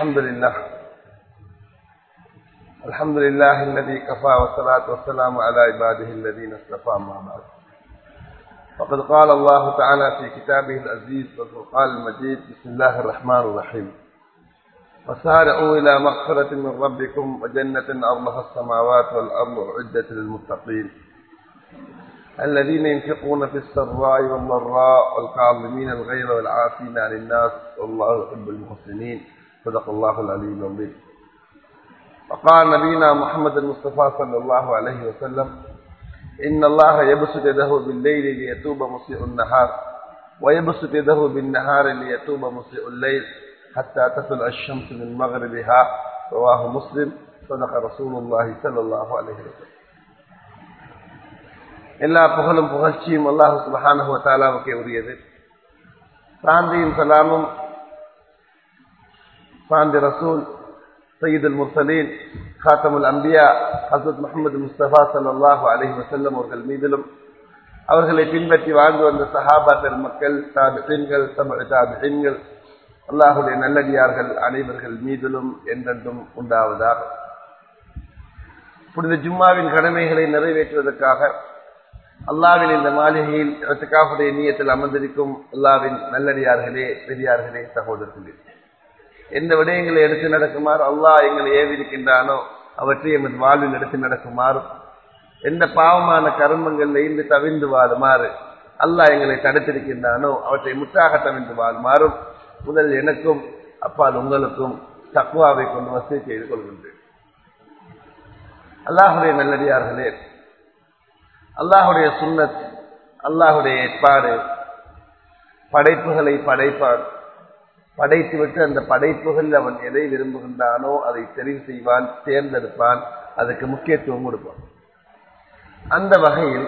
الحمد لله الحمد لله الذي كفى والصلاة والسلام على عباده الذين اصطفى ما بعد فقد قال الله تعالى في كتابه العزيز والفرقان المجيد بسم الله الرحمن الرحيم وسارعوا إلى مغفرة من ربكم وجنة أرضها السماوات والأرض أعدت للمتقين الذين ينفقون في السراء والضراء والكاظمين الغيظ والعافين عن الناس والله يحب المحسنين صدق الله العلي العظيم وقال نبينا محمد المصطفى صلى الله عليه وسلم إن الله يبسط يده بالليل ليتوب مسيء النهار ويبسط يده بالنهار ليتوب مسيء الليل حتى تطلع الشمس من مغربها رواه مسلم صدق رسول الله صلى الله عليه وسلم எல்லா புகழும் புகழ்ச்சியும் அல்லாஹு சுபஹானஹு தாலாவுக்கே உரியது சாந்தியும் சலாமும் சாந்தி ரசூல் சயீதுல் முர்சலீன் காத்தமுல் அம்பியா ஹசரத் முகமது முஸ்தபா சல்லாஹூ அலஹி வசல்லம் அவர்கள் மீதிலும் அவர்களை பின்பற்றி வாழ்ந்து வந்த சஹாபா பெருமக்கள் தாபிகள் தாபிகள் அல்லாஹுடைய நல்லடியார்கள் அனைவர்கள் மீதிலும் என்றென்றும் உண்டாவதாக புனித ஜும்மாவின் கடமைகளை நிறைவேற்றுவதற்காக அல்லாவின் இந்த மாளிகையில் ரத்துக்காவுடைய நீயத்தில் அமர்ந்திருக்கும் அல்லாவின் நல்லடியார்களே பெரியார்களே சகோதரர்களே எந்த விடயங்களை எடுத்து நடக்குமாறு அல்லாஹ் எங்களை ஏவிருக்கின்றானோ அவற்றை எமது வாழ்வில் எடுத்து நடக்குமாறும் எந்த பாவமான கர்மங்கள்ல இருந்து தவிர்ந்து வாழுமாறு அல்லாஹ் எங்களை தடுத்திருக்கின்றானோ அவற்றை முற்றாக தவிர்ந்து வாழுமாறும் முதல் எனக்கும் அப்பால் உங்களுக்கும் தக்குவாவை கொண்டு வசதி செய்து கொள்கின்றேன் அல்லாஹுடைய நல்லடியார்களே அல்லாஹுடைய சுண்ணத் அல்லாஹுடைய ஏற்பாடு படைப்புகளை படைப்பான் படைத்துவிட்டு அந்த படைப்புகள் அவன் எதை விரும்புகின்றானோ அதை தெரிவு செய்வான் தேர்ந்தெடுப்பான் அதுக்கு முக்கியத்துவம் கொடுப்பான் அந்த வகையில்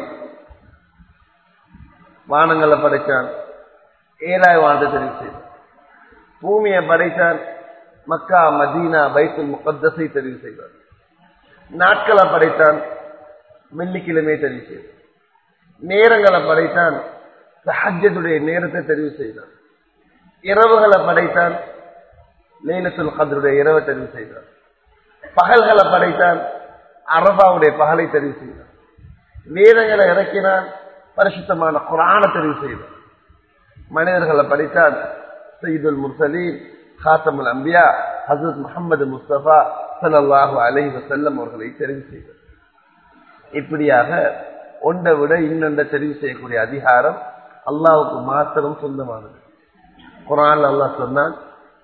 வானங்களை படைத்தான் ஏழாய் வானத்தை தெரிவு செய்தான் பூமியை படைத்தான் மக்கா மதீனா பைத்துல் முகத்தஸை தெரிவு செய்வான் நாட்களை படைத்தான் வெள்ளிக்கிழமை தெரிவு செய்தான் நேரங்களை படைத்தான் சஹஜத்துடைய நேரத்தை தெரிவு செய்தான் இரவுகளை படைத்தான் லைலத்துல் கதருடைய இரவை தெரிவு செய்தான் பகல்களை படைத்தான் அரபாவுடைய பகலை தெரிவு செய்தான் வேதங்களை இறக்கினான் பரிசுத்தமான குரான தெரிவு செய்தான் மனிதர்களை படித்தான் சயீதுல் முர்சலீன் ஹாத்தமுல் அம்பியா ஹசரத் முகமது முஸ்தபா சல்லாஹூ அலஹி வசல்லம் அவர்களை தெரிவு செய்தார் இப்படியாக ஒன்றை விட இன்னொன்றை தெரிவு செய்யக்கூடிய அதிகாரம் அல்லாவுக்கு மாத்திரம் சொந்தமானது குரான் அல்லாஹ் சொன்னான்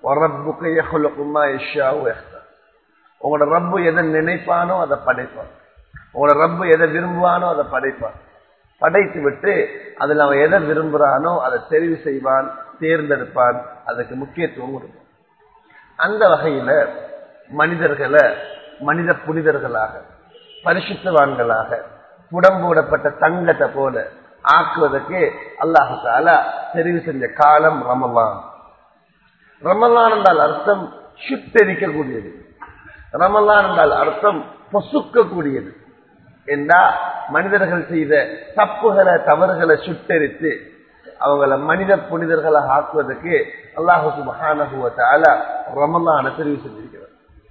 உங்களோட ரப்பு எதை நினைப்பானோ அதை படைப்பான் உங்களோட ரப்பு எதை விரும்புவானோ அதை படைப்பான் படைத்து விட்டு அதில் அவன் எதை விரும்புறானோ அதை தெரிவு செய்வான் தேர்ந்தெடுப்பான் அதுக்கு முக்கியத்துவம் கொடுப்பான் அந்த வகையில மனிதர்களை மனித புனிதர்களாக பரிசுத்தவான்களாக புடம்போடப்பட்ட தங்கத்தை போல ஆக்குவதற்கு அல்லாஹு தாலா தெரிவு செஞ்ச காலம் ரமலான் ரமலான் என்றால் அர்த்தம் சுட்டரிக்கக்கூடியது ரமலான் என்றால் அர்த்தம் பொசுக்கக்கூடியது என்றா மனிதர்கள் செய்த தப்புகளை தவறுகளை சுட்டரித்து அவங்கள மனித புனிதர்களாக ஆக்குவதற்கு அல்லாஹு சுபஹானகுவத்தால ரமலான தெரிவு செஞ்சிருக்கிறார்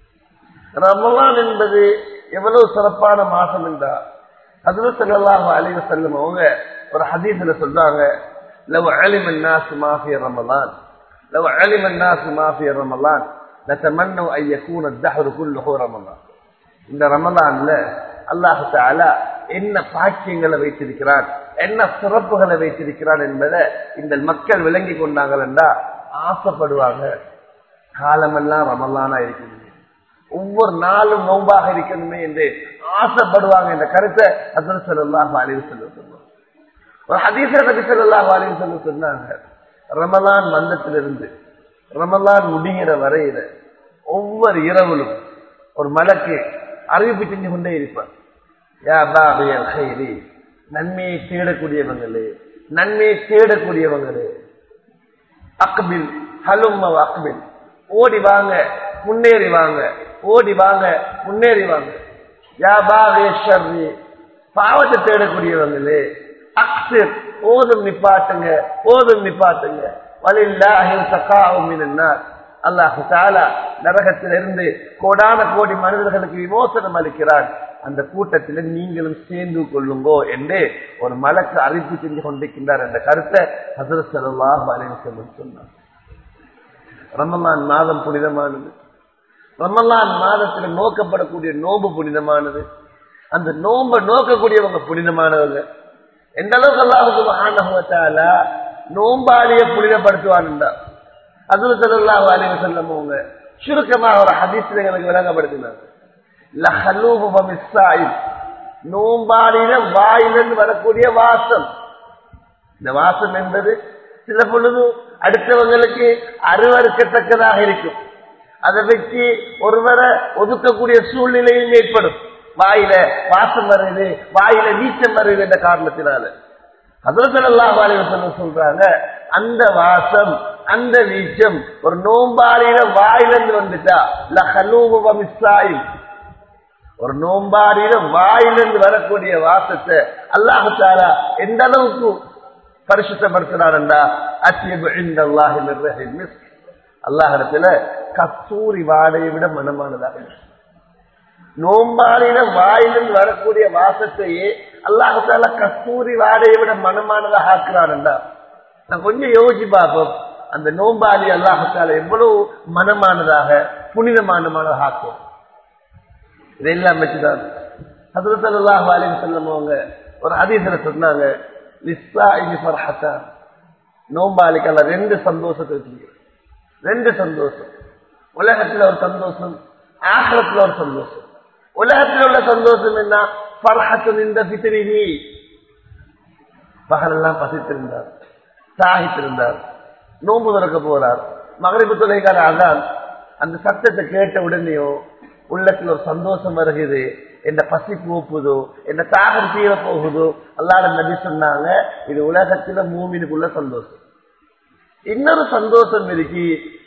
ரமலான் என்பது எவ்வளவு சிறப்பான மாசம் என்றா அதுவும் செல்லாஹு அலைவ செல்லும் அவங்க ஒரு ஹதீஸ்ல சொல்றாங்க லவ் அலிம் நாசு மாஃபிய ரமலான் லவ் அலிம் நாசு மாஃபிய ரமலான் லத்தமன்னு ஐயக்கூன தஹரு குல்லுஹு ரமலான் இந்த ரமலான்ல அல்லாஹு தாலா என்ன பாக்கியங்களை வைத்திருக்கிறான் என்ன சிறப்புகளை வைத்திருக்கிறான் என்பதை இந்த மக்கள் விளங்கி கொண்டாங்கள் என்றா ஆசைப்படுவாங்க காலமெல்லாம் ரமலானா இருக்கணுமே ஒவ்வொரு நாளும் நோம்பாக இருக்கணுமே என்று ஆசைப்படுவாங்க என்ற கருத்தை அசல் செல்லாஹ் அழிவு சொல்ல சொன்னாங்க ஒரு ஹதீச நபி சொல்லாஹ் அழிவு சொல்ல சொன்னாங்க ரமலான் மந்தத்திலிருந்து ரமலான் முடிகிற வரையில ஒவ்வொரு இரவிலும் ஒரு மலக்கு அறிவிப்பு செஞ்சு கொண்டே இருப்பார் யா பாபியல் ஹைரி நன்மையை தேடக்கூடியவங்களே நன்மையை தேடக்கூடியவங்களே அக்பில் ஹலும் அக்பில் ஓடி வாங்க முன்னேறி வாங்க ஓடி வாங்க முன்னேறி வாங்க யா பாவேஸ்வரி பாவத்தை தேடக்கூடியவங்களே அக்சிர் ஓதும் நிப்பாட்டுங்க ஓதும் நிப்பாட்டுங்க வலில்லாஹி சகாவும் மினன்னார் அல்லாஹு தாலா நரகத்திலிருந்து கோடான கோடி மனிதர்களுக்கு விமோசனம் அளிக்கிறான் அந்த கூட்டத்தில் நீங்களும் சேர்ந்து கொள்ளுங்கோ என்று ஒரு மலக்கு அறிவிப்பு செஞ்சு கொண்டிருக்கின்றார் என்ற கருத்தை ஹசரத் சல்லாஹ் அலிவசம் சொன்னார் ரமலான் மாதம் புனிதமானது ரமலான் மாதத்தில் நோக்கப்படக்கூடிய நோம்பு புனிதமானது அந்த நோம்ப நோக்கக்கூடியவங்க புனிதமானவங்க எந்த அளவுக்கு அல்லாஹுக்கு மகானகத்தால நோம்பாளிய புனிதப்படுத்துவான்டா அதுல செல்லாஹ் அலிவ செல்லமவங்க சுருக்கமாக ஒரு ஹதீஸ்ல எங்களுக்கு விளங்கப்படுத்தினாங்க நோம்பாளின வாயிலிருந்து வரக்கூடிய வாசம் இந்த வாசம் என்பது சில பொழுது அடுத்தவங்களுக்கு அருவறுக்கத்தக்கதாக இருக்கும் அதை வச்சு ஒருவரை ஒதுக்கக்கூடிய சூழ்நிலையும் ஏற்படும் வாயில வாசம் வருது வாயில வீச்சம் வருது என்ற காரணத்தினால அதற்கு சொல்றாங்க அந்த வாசம் அந்த வீச்சம் ஒரு நோம்பாளியில வாயிலிருந்து வந்துட்டா லஹலூபமிஸ்ஸாயில் ஒரு நோம்பாடியில வாயிலிருந்து வரக்கூடிய வாசத்தை அல்லாஹாலா எந்த அளவுக்கு பரிசுத்தப்படுத்தினார்டா அல்லாஹிடத்துல கஸ்தூரி வாடையை விட மனமானதாக நோம்பாளின வாயிலிருந்து வரக்கூடிய வாசத்தையே அல்லாஹால கஸ்தூரி வாடையை விட மனமானதாக ஆக்குறான்டா நான் கொஞ்சம் யோசிச்சு பார்ப்போம் அந்த நோம்பாளி அல்லாஹால எவ்வளவு மனமானதாக புனிதமானதாக ஆக்கும் இதெல்லாம் வச்சுதான் ஹசரத்தல்லாஹ் அலிம் செல்லமவங்க ஒரு அதிசல சொன்னாங்க லிஸ்ஸா இனி ஃபர்ஹத்தா நோம்பாளிக்கல்ல ரெண்டு சந்தோஷத்தை வச்சுங்க ரெண்டு சந்தோஷம் உலகத்துல ஒரு சந்தோஷம் ஆகலத்துல ஒரு சந்தோஷம் உலகத்தில் உள்ள சந்தோஷம் என்ன பர்ஹத்து இந்த பித்திரிகி பகலெல்லாம் பசித்திருந்தார் சாகித்திருந்தார் நோன்பு திறக்க போறார் மகரிப்பு துணைக்கான அதான் அந்த சத்தத்தை கேட்ட உடனேயோ உள்ளத்துல ஒரு சந்தோஷம் வருகிறது என்ன பசி போப்புதோ என்ன தாகம் தீர போகுதோ அல்லாட நபி சொன்னாங்க இது உலகத்துல மூமினுக்குள்ள சந்தோஷம் இன்னொரு சந்தோஷம் இருக்கு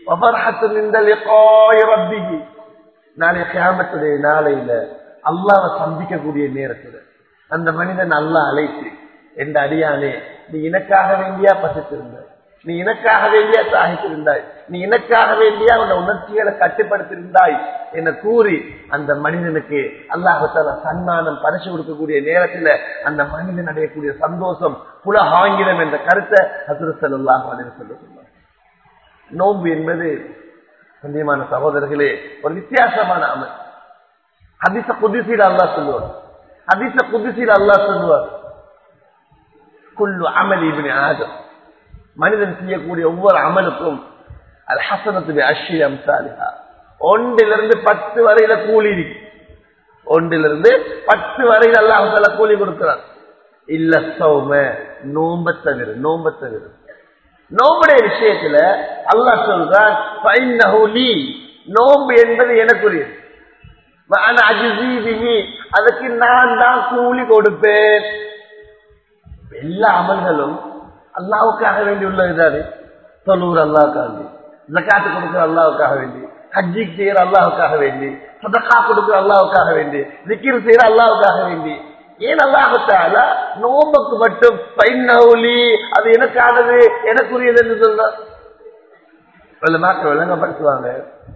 நாளைய கிராமத்துடைய நாளையில அல்லாவை சந்திக்கக்கூடிய நேரத்துல அந்த மனிதன் அல்லா அழைத்து எந்த அடியானே நீ எனக்காக வேண்டியா பசித்திருந்தாய் நீ எனக்காக வேண்டியா சாகித்திருந்தாய் நீ எனக்காக வேண்டியா உன்னை உணர்ச்சிகளை கட்டுப்படுத்திருந்தாய் என கூறி அந்த மனிதனுக்கு அல்லாஹால சன்மானம் பரிசு கொடுக்கக்கூடிய நேரத்துல அந்த மனிதன் அடையக்கூடிய சந்தோஷம் புலஹாங்கிரம் என்ற கருத்தை ஹசுரசல்லாஹ் சொல்ல சொன்னார் நோன்பு என்பது சந்தியமான சகோதரர்களே ஒரு வித்தியாசமான அமல் ஹதிச குதிசீல அல்லா சொல்லுவார் ஹதிச குதிசீல அல்லா சொல்லுவார் குல்லு அமல் இபின் ஆதம் மனிதன் செய்யக்கூடிய ஒவ்வொரு அமலுக்கும் அது ஹசனத்துடைய அஷி அம்சாலிஹா ஒன்றிலிருந்து பத்து வரையில கூலி இருக்கு ஒன்றிலிருந்து பத்து வரையில் அல்லாஹால கூலி கொடுக்கிறான் இல்ல சௌம நோம்ப தவிர நோம்ப தவிர நோம்புடைய விஷயத்துல அல்லாஹ் சொல்றான் நோம்பு என்பது எனக்குரியது அதுக்கு நான் தான் கூலி கொடுப்பேன் எல்லா அமல்களும் அல்லாவுக்காக வேண்டி உள்ளதுதானே தொழுவுர் அல்லாவுக்காக வேண்டி ஜக்காத்து கொடுக்குற அல்லாவுக்காக வேண்டி ஹஜ்ஜிக்கு செய்யற அல்லாவுக்காக வேண்டி சதக்கா கொடுக்குற அல்லாவுக்காக வேண்டி திக்கிர் செய்யற அல்லாவுக்காக வேண்டி ஏன் அல்லாஹத்தால நோம்புக்கு மட்டும் பைன்னவுலி அது எனக்கானது எனக்குரியது என்று சொல்ற மக்கள் விளங்கப்படுத்துவாங்க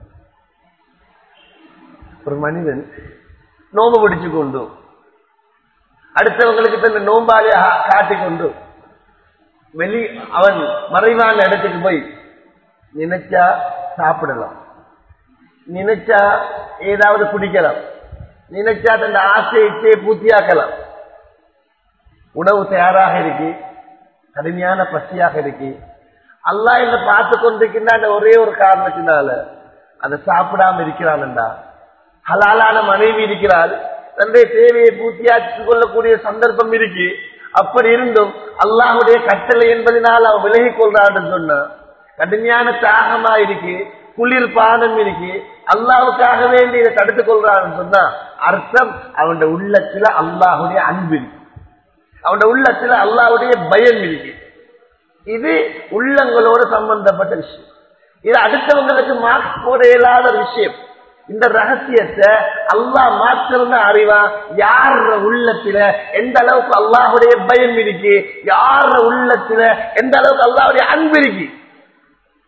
ஒரு மனிதன் நோம்பு பிடிச்சு கொண்டு அடுத்தவங்களுக்கு தன்னை நோம்பாளிய காட்டிக்கொண்டு வெளி அவன் மறைவான இடத்துக்கு போய் நினைச்சா சாப்பிடலாம் நினைச்சா ஏதாவது குடிக்கலாம் நினைச்சா தன் ஆசை இச்சையை பூர்த்தியாக்கலாம் உணவு தயாராக இருக்கு கடுமையான பசியாக இருக்கு அல்லா என்ன பார்த்து கொண்டிருக்கின்ற ஒரே ஒரு காரணத்தினால அதை சாப்பிடாம இருக்கிறான்டா ஹலாலான மனைவி இருக்கிறாள் தன்னுடைய தேவையை பூர்த்தியாக்கிக் கொள்ளக்கூடிய சந்தர்ப்பம் இருக்கு அப்படி இருந்தும் அல்லாஹுடைய கட்டளை என்பதனால் அவன் விலகிக் கொள்றான்னு சொன்ன கடுமையான தாகமா இருக்கு குளிர் பானம் இருக்கு அல்லாவுக்காக வேண்டி இதை தடுத்துக் கொள்றான்னு சொன்னா அர்த்தம் அவன் உள்ளத்துல அல்லாஹுடைய அன்பு இருக்கு அவன் உள்ளத்துல அல்லாஹுடைய பயம் இருக்கு இது உள்ளங்களோடு சம்பந்தப்பட்ட விஷயம் இது அடுத்தவங்களுக்கு மார்க் போட இயலாத விஷயம் இந்த ரகசியத்தை அல்லாஹ் மாத்திரம் அறிவா யார உள்ளத்துல எந்த அளவுக்கு அல்லாஹுடைய பயம் இருக்கு யார உள்ளத்துல எந்த அளவுக்கு அல்லாஹுடைய அன்பு இருக்கு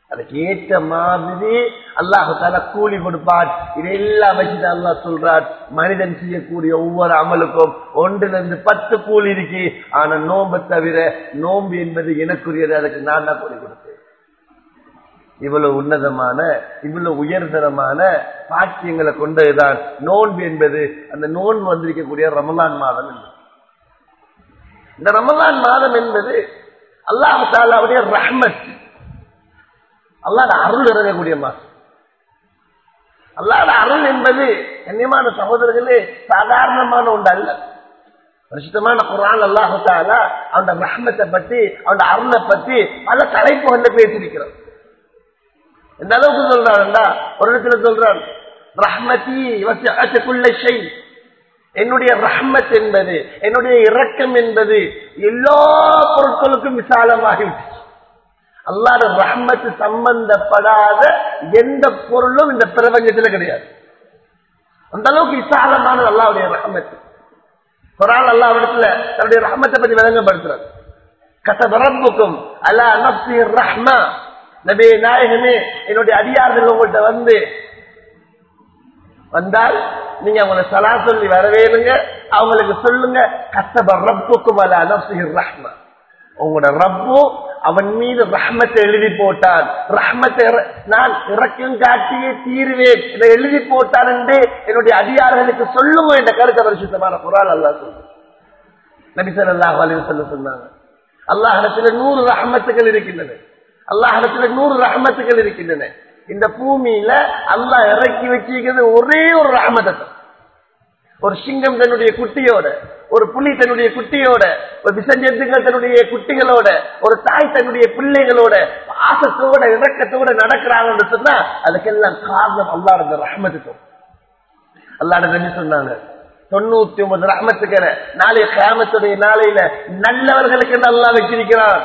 அதுக்கு ஏற்ற மாதிரி அல்லாஹால கூலி கொடுப்பான் இதெல்லாம் வச்சுட்டு அல்லாஹ் சொல்றான் மனிதன் செய்யக்கூடிய ஒவ்வொரு அமலுக்கும் ஒன்றுல இருந்து பத்து கூலி இருக்கு ஆனா நோம்பை தவிர நோம்பு என்பது எனக்குரியது அதுக்கு நான் தான் கூலி கொடுத்தேன் இவ்வளவு உன்னதமான இவ்வளவு உயர்தரமான பாக்கியங்களை கொண்டதுதான் நோன்பு என்பது அந்த நோன்பு வந்திருக்கக்கூடிய ரமலான் மாதம் என்பது இந்த ரமலான் மாதம் என்பது அல்லாஹ் தாலாவுடைய ரஹ்மத் அல்லாத அருள் இறங்கக்கூடிய மாதம் அல்லாத அருள் என்பது கண்ணியமான சகோதரர்களே சாதாரணமான ஒன்று அல்ல பரிசுத்தமான குரான் அல்லாஹால அவனோட ரஹ்மத்தை பத்தி அவனோட அருளை பத்தி பல தலைப்புகள்ல பேசியிருக்கிறான் எந்த அளவுக்கு சொல்றான்டா ஒரு இடத்துல சொல்றான் ரஹ்மதி வசிக்குள்ள செய் என்னுடைய ரஹ்மத் என்பது என்னுடைய இரக்கம் என்பது எல்லா பொருட்களுக்கும் விசாலமாகிவிட்டு அல்லாத ரஹ்மத்து சம்பந்தப்படாத எந்த பொருளும் இந்த பிரபஞ்சத்தில் கிடையாது அந்த அளவுக்கு விசாலமானது அல்லாவுடைய ரஹ்மத்து ஒரு ஆள் அல்லா இடத்துல தன்னுடைய ரஹ்மத்தை பத்தி விளங்கப்படுத்துறார் கசபரப்புக்கும் அல்லா நப்சி ரஹ்மா நபே நாயகமே என்னுடைய அடியார்கள் உங்கள்கிட்ட வந்து வந்தால் நீங்க அவங்கள சலா சொல்லி வரவேணுங்க அவங்களுக்கு சொல்லுங்க கசப ரப்புக்கும் அல்லா நப்சி ரஹ்மா உங்களோட ரப்பு அவன் மீது ரஹ்மத்தை எழுதி போட்டான் ரஹ்மத்தை நான் இறக்கம் காட்டியே தீருவேன் இதை எழுதி போட்டான் என்று என்னுடைய அதிகாரிகளுக்கு சொல்லுங்க என்ற கருத்தை பரிசுத்தமான குரால் அல்லா சொல்லு நபிசர் அல்லாஹ் அலைய சொல்ல சொன்னாங்க அல்லாஹிடத்துல நூறு ரஹமத்துகள் இருக்கின்றன அல்லாஹிடத்துல நூறு ரஹமத்துகள் இருக்கின்றன இந்த பூமியில அல்லாஹ் இறக்கி வச்சிருக்கிறது ஒரே ஒரு ரஹமத்தை ஒரு சிங்கம் தன்னுடைய குட்டியோட ஒரு புலி தன்னுடைய குட்டியோட ஒரு விசஞ்சத்துகள் தன்னுடைய குட்டிகளோட ஒரு தாய் தன்னுடைய பிள்ளைகளோட ஆசத்தோட இறக்கத்தோட நடக்கிறாங்கன்னு சொன்னா அதுக்கெல்லாம் காரணம் அல்லாட ரஹமத்துக்கு அல்லாட என்ன சொன்னாங்க தொண்ணூத்தி ஒன்பது ரஹமத்துக்கிற நாளைய கிராமத்துடைய நாளையில நல்லவர்களுக்கு நல்லா வச்சிருக்கிறான்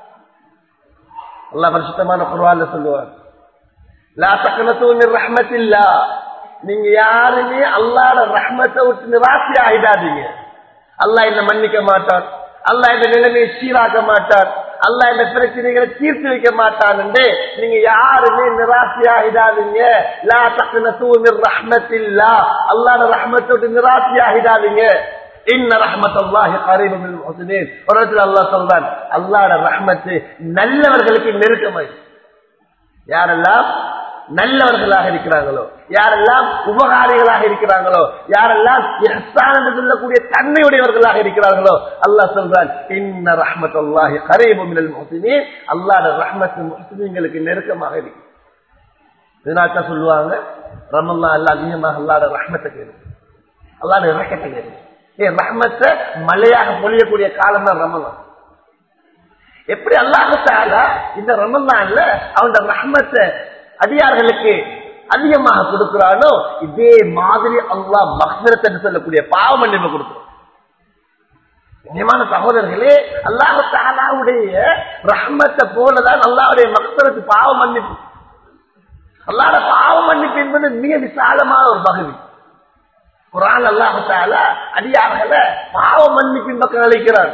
அல்லா பரிசுத்தமான குர்வான்ல சொல்லுவார் லா தக்கனத்தூன் ரஹமத்தில்லா நீங்க யாருமே அல்லாட ரஹ்மத்தை விட்டு நிராசி ஆகிடாதீங்க அல்லா என்ன மன்னிக்க மாட்டான் அல்லா இந்த நிலைமையை சீராக்க மாட்டான் அல்லா இந்த பிரச்சனைகளை தீர்த்து வைக்க மாட்டான் என்று நீங்க யாருமே நிராசி ஆகிடாதீங்க லா தக்கன தூமிர் ரஹ்மத்தில்லா அல்லாட ரஹ்மத்தை விட்டு நிராசி ஆகிடாதீங்க இன்ன ரஹ்மத் அல்லாஹி கரீபுல் முஹ்சினீன் ஒரு இடத்துல அல்லாஹ் சொல்றான் அல்லாஹ்வோட ரஹ்மத்து நல்லவர்களுக்கு நெருக்கமாய் யாரெல்லாம் நல்லவர்களாக இருக்கிறாங்களோ யாரெல்லாம் உபகாரிகளாக இருக்கிறாங்களோ யாரெல்லாம் இஹ்சான் என்று சொல்லக்கூடிய தன்மையுடையவர்களாக இருக்கிறார்களோ அல்லாஹ் சொல்றான் இன்ன ரஹ்மத் அல்லாஹி கரீபு மினல் முஹ்சினீன் அல்லாஹ்வோட ரஹ்மத் முஹ்சினீன்களுக்கு நெருக்கமாக இருக்கு இதனால சொல்லுவாங்க ரமல்லா அல்லா அதிகமாக அல்லாட ரஹ்மத்தை கேளு அல்லாட இறக்கத்தை கேளு ஏன் ரஹ்மத்தை மழையாக பொழியக்கூடிய காலம் தான் ரமலான் எப்படி அல்லாஹால இந்த ரமலான்ல அவனோட ரஹ்மத்தை அடியார்களுக்கு அதிகமாக கொடுக்கிறானோ இதே மாதிரி அல்லாஹ் மஹ்மரத் என்று சொல்லக்கூடிய பாவ மன்னிப்பு கொடுக்கிறோம் நியமான சகோதரர்களே அல்லாஹாலாவுடைய ரஹ்மத்தை போலதான் அல்லாவுடைய மக்சரத்து பாவ மன்னிப்பு அல்லாத பாவ மன்னிப்பு என்பது மிக விசாலமான ஒரு பகுதி குரான் அல்லாஹால அடியார்களை பாவ மன்னிப்பின் பக்கம் அழைக்கிறார்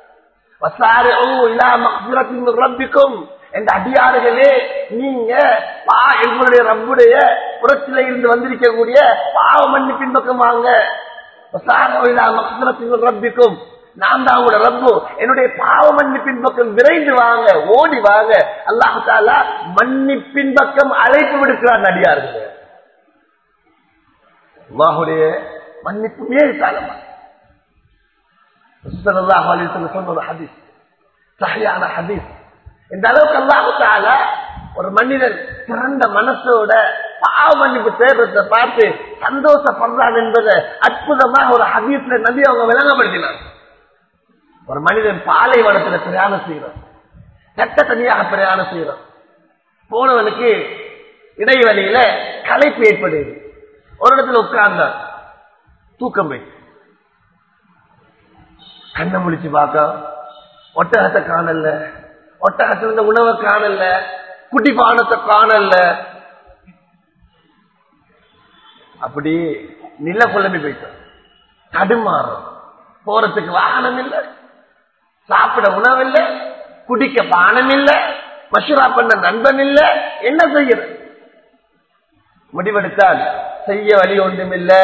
ரப்பிக்கும் என்ற அடியார்களே நீங்க எங்களுடைய ரப்புடைய புறத்தில இருந்து வந்திருக்கக்கூடிய பாவ மன்னிப்பின் பக்கம் வாங்க ரப்பிக்கும் நான் தான் உங்களோட ரப்பு என்னுடைய பாவ மன்னிப்பின் பக்கம் விரைந்து வாங்க ஓடி வாங்க அல்லாஹாலா மன்னிப்பின் பக்கம் அழைப்பு விடுக்கிறார் நடிகார்கள் அல்லாஹுடைய மன்னிப்பு மேல் காலமா சொன்ன ஒரு ஹதீஸ் சகையான ஹதீஸ் இந்த அளவுக்கு அல்லாஹால ஒரு மனிதன் சிறந்த மனசோட பாவ மன்னிப்பு தேர்தத்தை பார்த்து சந்தோஷப்படுறான் என்பதை அற்புதமாக ஒரு ஹதீஸ்ல நம்பி அவங்க விளங்கப்படுத்தினார் ஒரு மனிதன் பாலைவனத்துல பிரயாணம் செய்யறான் கட்ட தனியாக பிரயாணம் செய்யறான் போனவனுக்கு இடைவெளியில களைப்பு ஏற்படுது ஒரு இடத்துல உட்கார்ந்தார் தூக்கம் போய் கண்ணை முடிச்சு பார்க்க ஒட்டகத்தை காணல ஒட்டகத்துல இருந்த உணவை காணல குட்டி பானத்தை காணல அப்படி நில குழம்பி போயிட்டான் தடுமாறும் போறதுக்கு வாகனம் இல்லை சாப்பிட உணவு இல்லை குடிக்க பானம் இல்லை மஷூரா பண்ண நண்பன் இல்ல என்ன செய்யற முடிவெடுத்தால் செய்ய வழி ஒன்றுமில்ல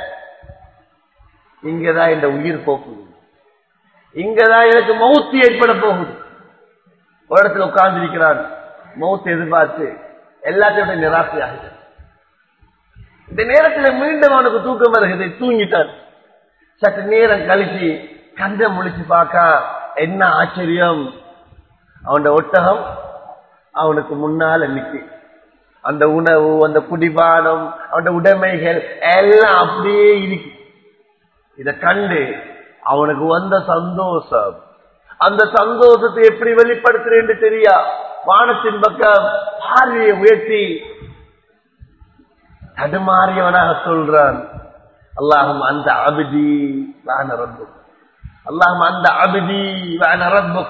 இங்கதான் இந்த உயிர் போக்குது இங்கதான் எனக்கு மௌத்து ஏற்பட போகுது ஒரு இடத்துல உட்கார்ந்து இருக்கிறான் மௌத்து எதிர்பார்த்து எல்லாத்தையோட நிராசையாகுது இந்த நேரத்தில் மீண்டும் அவனுக்கு தூக்கம் வருகிறது தூங்கிட்டான் சற்று நேரம் கழிச்சு கந்த முழிச்சு பார்க்க என்ன ஆச்சரியம் அவனோட ஒட்டகம் அவனுக்கு முன்னால நிக்கு அந்த உணவு அந்த குடிபானம் அவனோட உடைமைகள் எல்லாம் அப்படியே இருக்கு இத கண்டு அவனுக்கு வந்த சந்தோஷம் அந்த சந்தோஷத்தை எப்படி வெளிப்படுத்துறேன்னு தெரியா வானத்தின் பக்கம் பார்வையை உயர்த்தி தடுமாறியவனாக சொல்றான் அல்லாஹும் அந்த அபிதி வான ரப்பு அல்லாஹும் அந்த அபிதி வான ரப்பு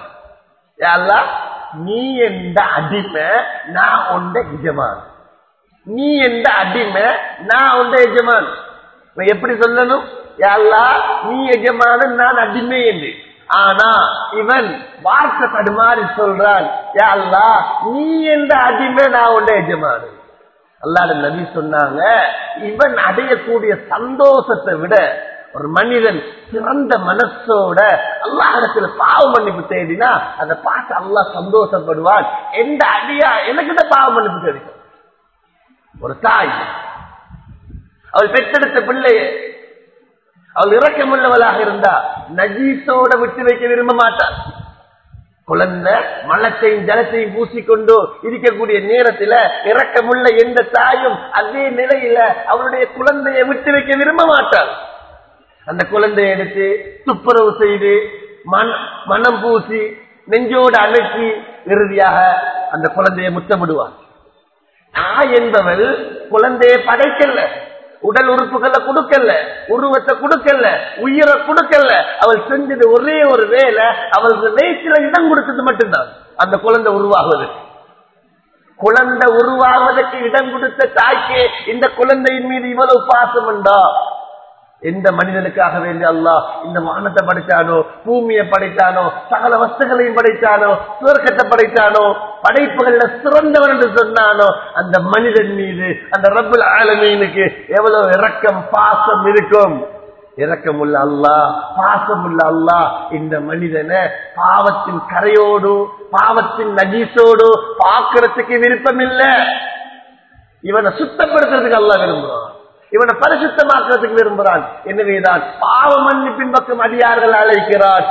நீ எந்த அடிமை நான் உண்ட எஜமான் நீ எந்த அடிமை நான் உண்ட எஜமான் எப்படி சொல்லணும் யாழ்லா நீ எஜமான நான் அடிமை என்று ஆனா இவன் வார்த்தை தடுமாறி சொல்றான் யாழ்லா நீ எந்த அடிமை நான் உண்ட எஜமானு அல்லாத நபி சொன்னாங்க இவன் அடையக்கூடிய சந்தோஷத்தை விட ஒரு மனிதன் சிறந்த மனசோட அல்லாஹிடத்துல பாவ மன்னிப்பு தேடினா அதை பார்த்து அல்லாஹ் சந்தோஷப்படுவான் எந்த அடியா எனக்கு தான் பாவ மன்னிப்பு கிடைக்கும் ஒரு தாய் அவள் பெற்றெடுத்த பிள்ளைய அவள் இறக்கமுள்ளவளாக இருந்தா நஜீஸோட விட்டு வைக்க விரும்ப மாட்டாள் குழந்தை மலத்தையும் ஜலத்தையும் பூசிக்கொண்டு இருக்கக்கூடிய நேரத்துல இறக்கமுள்ள எந்த தாயும் அதே நிலையில அவளுடைய குழந்தையை விட்டு வைக்க விரும்ப மாட்டாள் அந்த குழந்தையை எடுத்து துப்புரவு செய்து மனம் பூசி நெஞ்சோடு அணைச்சி இறுதியாக அந்த குழந்தையை முத்தமிடுவார் தாய் என்பவள் குழந்தையை படைக்கல உடல் உறுப்புகளை கொடுக்கல உருவத்தை கொடுக்கல உயிரை கொடுக்கல அவள் செஞ்சது ஒரே ஒரு வேலை அவளுக்கு வயிற்றுல இடம் கொடுத்தது மட்டும்தான் அந்த குழந்தை உருவாகுவதற்கு குழந்தை உருவாவதற்கு இடம் கொடுத்த தாய்க்கு இந்த குழந்தையின் மீது இவ்வளவு பாசம் உண்டா எந்த மனிதனுக்காக வேண்டிய அல்லாஹ் இந்த வானத்தை படைத்தானோ பூமியை படைத்தானோ சகல வஸ்துகளையும் படைத்தானோ சுவர்க்கத்தை படைத்தானோ படைப்புகள்ல சிறந்தவன் என்று சொன்னானோ அந்த மனிதன் மீது அந்த ரப்புல் ஆலமீனுக்கு எவ்வளவு இரக்கம் பாசம் இருக்கும் இரக்கம் உள்ள அல்லாஹ் பாசம் உள்ள அல்லாஹ் இந்த மனிதனை பாவத்தின் கரையோடு பாவத்தின் நஜீசோடு பார்க்கறதுக்கு விருப்பம் இல்லை இவனை சுத்தப்படுத்துறதுக்கு அல்லாஹ் விரும்புறான் இவனை பரிசுத்தமாக்குறதுக்கு விரும்புகிறான் எனவேதான் பாவ மன்னிப்பின் பக்கம் அடியார்கள் அழைக்கிறான்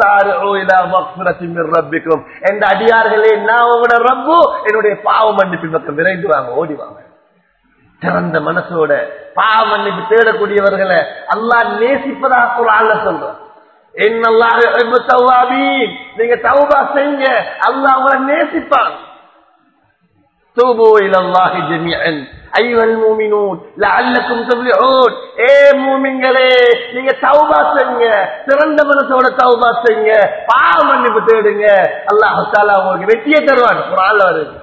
ரப்பிக்கும் எந்த அடியார்களே நான் உங்களோட ரப்பு என்னுடைய பாவ மன்னிப்பின் பக்கம் விரைந்து வாங்க ஓடிவாங்க திறந்த மனசோட பாவ மன்னிப்பு தேடக்கூடியவர்களை அல்லாஹ் நேசிப்பதாக ஒரு ஆள சொல்றான் நீங்க தௌபா செய்யுங்க அல்லாஹ் அவங்களை நேசிப்பான் توبوا الى الله جميعا ايها المؤمنون لعلكم تفلحون ஏ மூமின்களே நீங்க தௌபா செய்யுங்க சிறந்த மனசோட தௌபா செய்யுங்க பாவ மன்னிப்பு தேடுங்க அல்லாஹ் தஆலா உங்களுக்கு வெற்றியை தருவான் குர்ஆன்ல வருது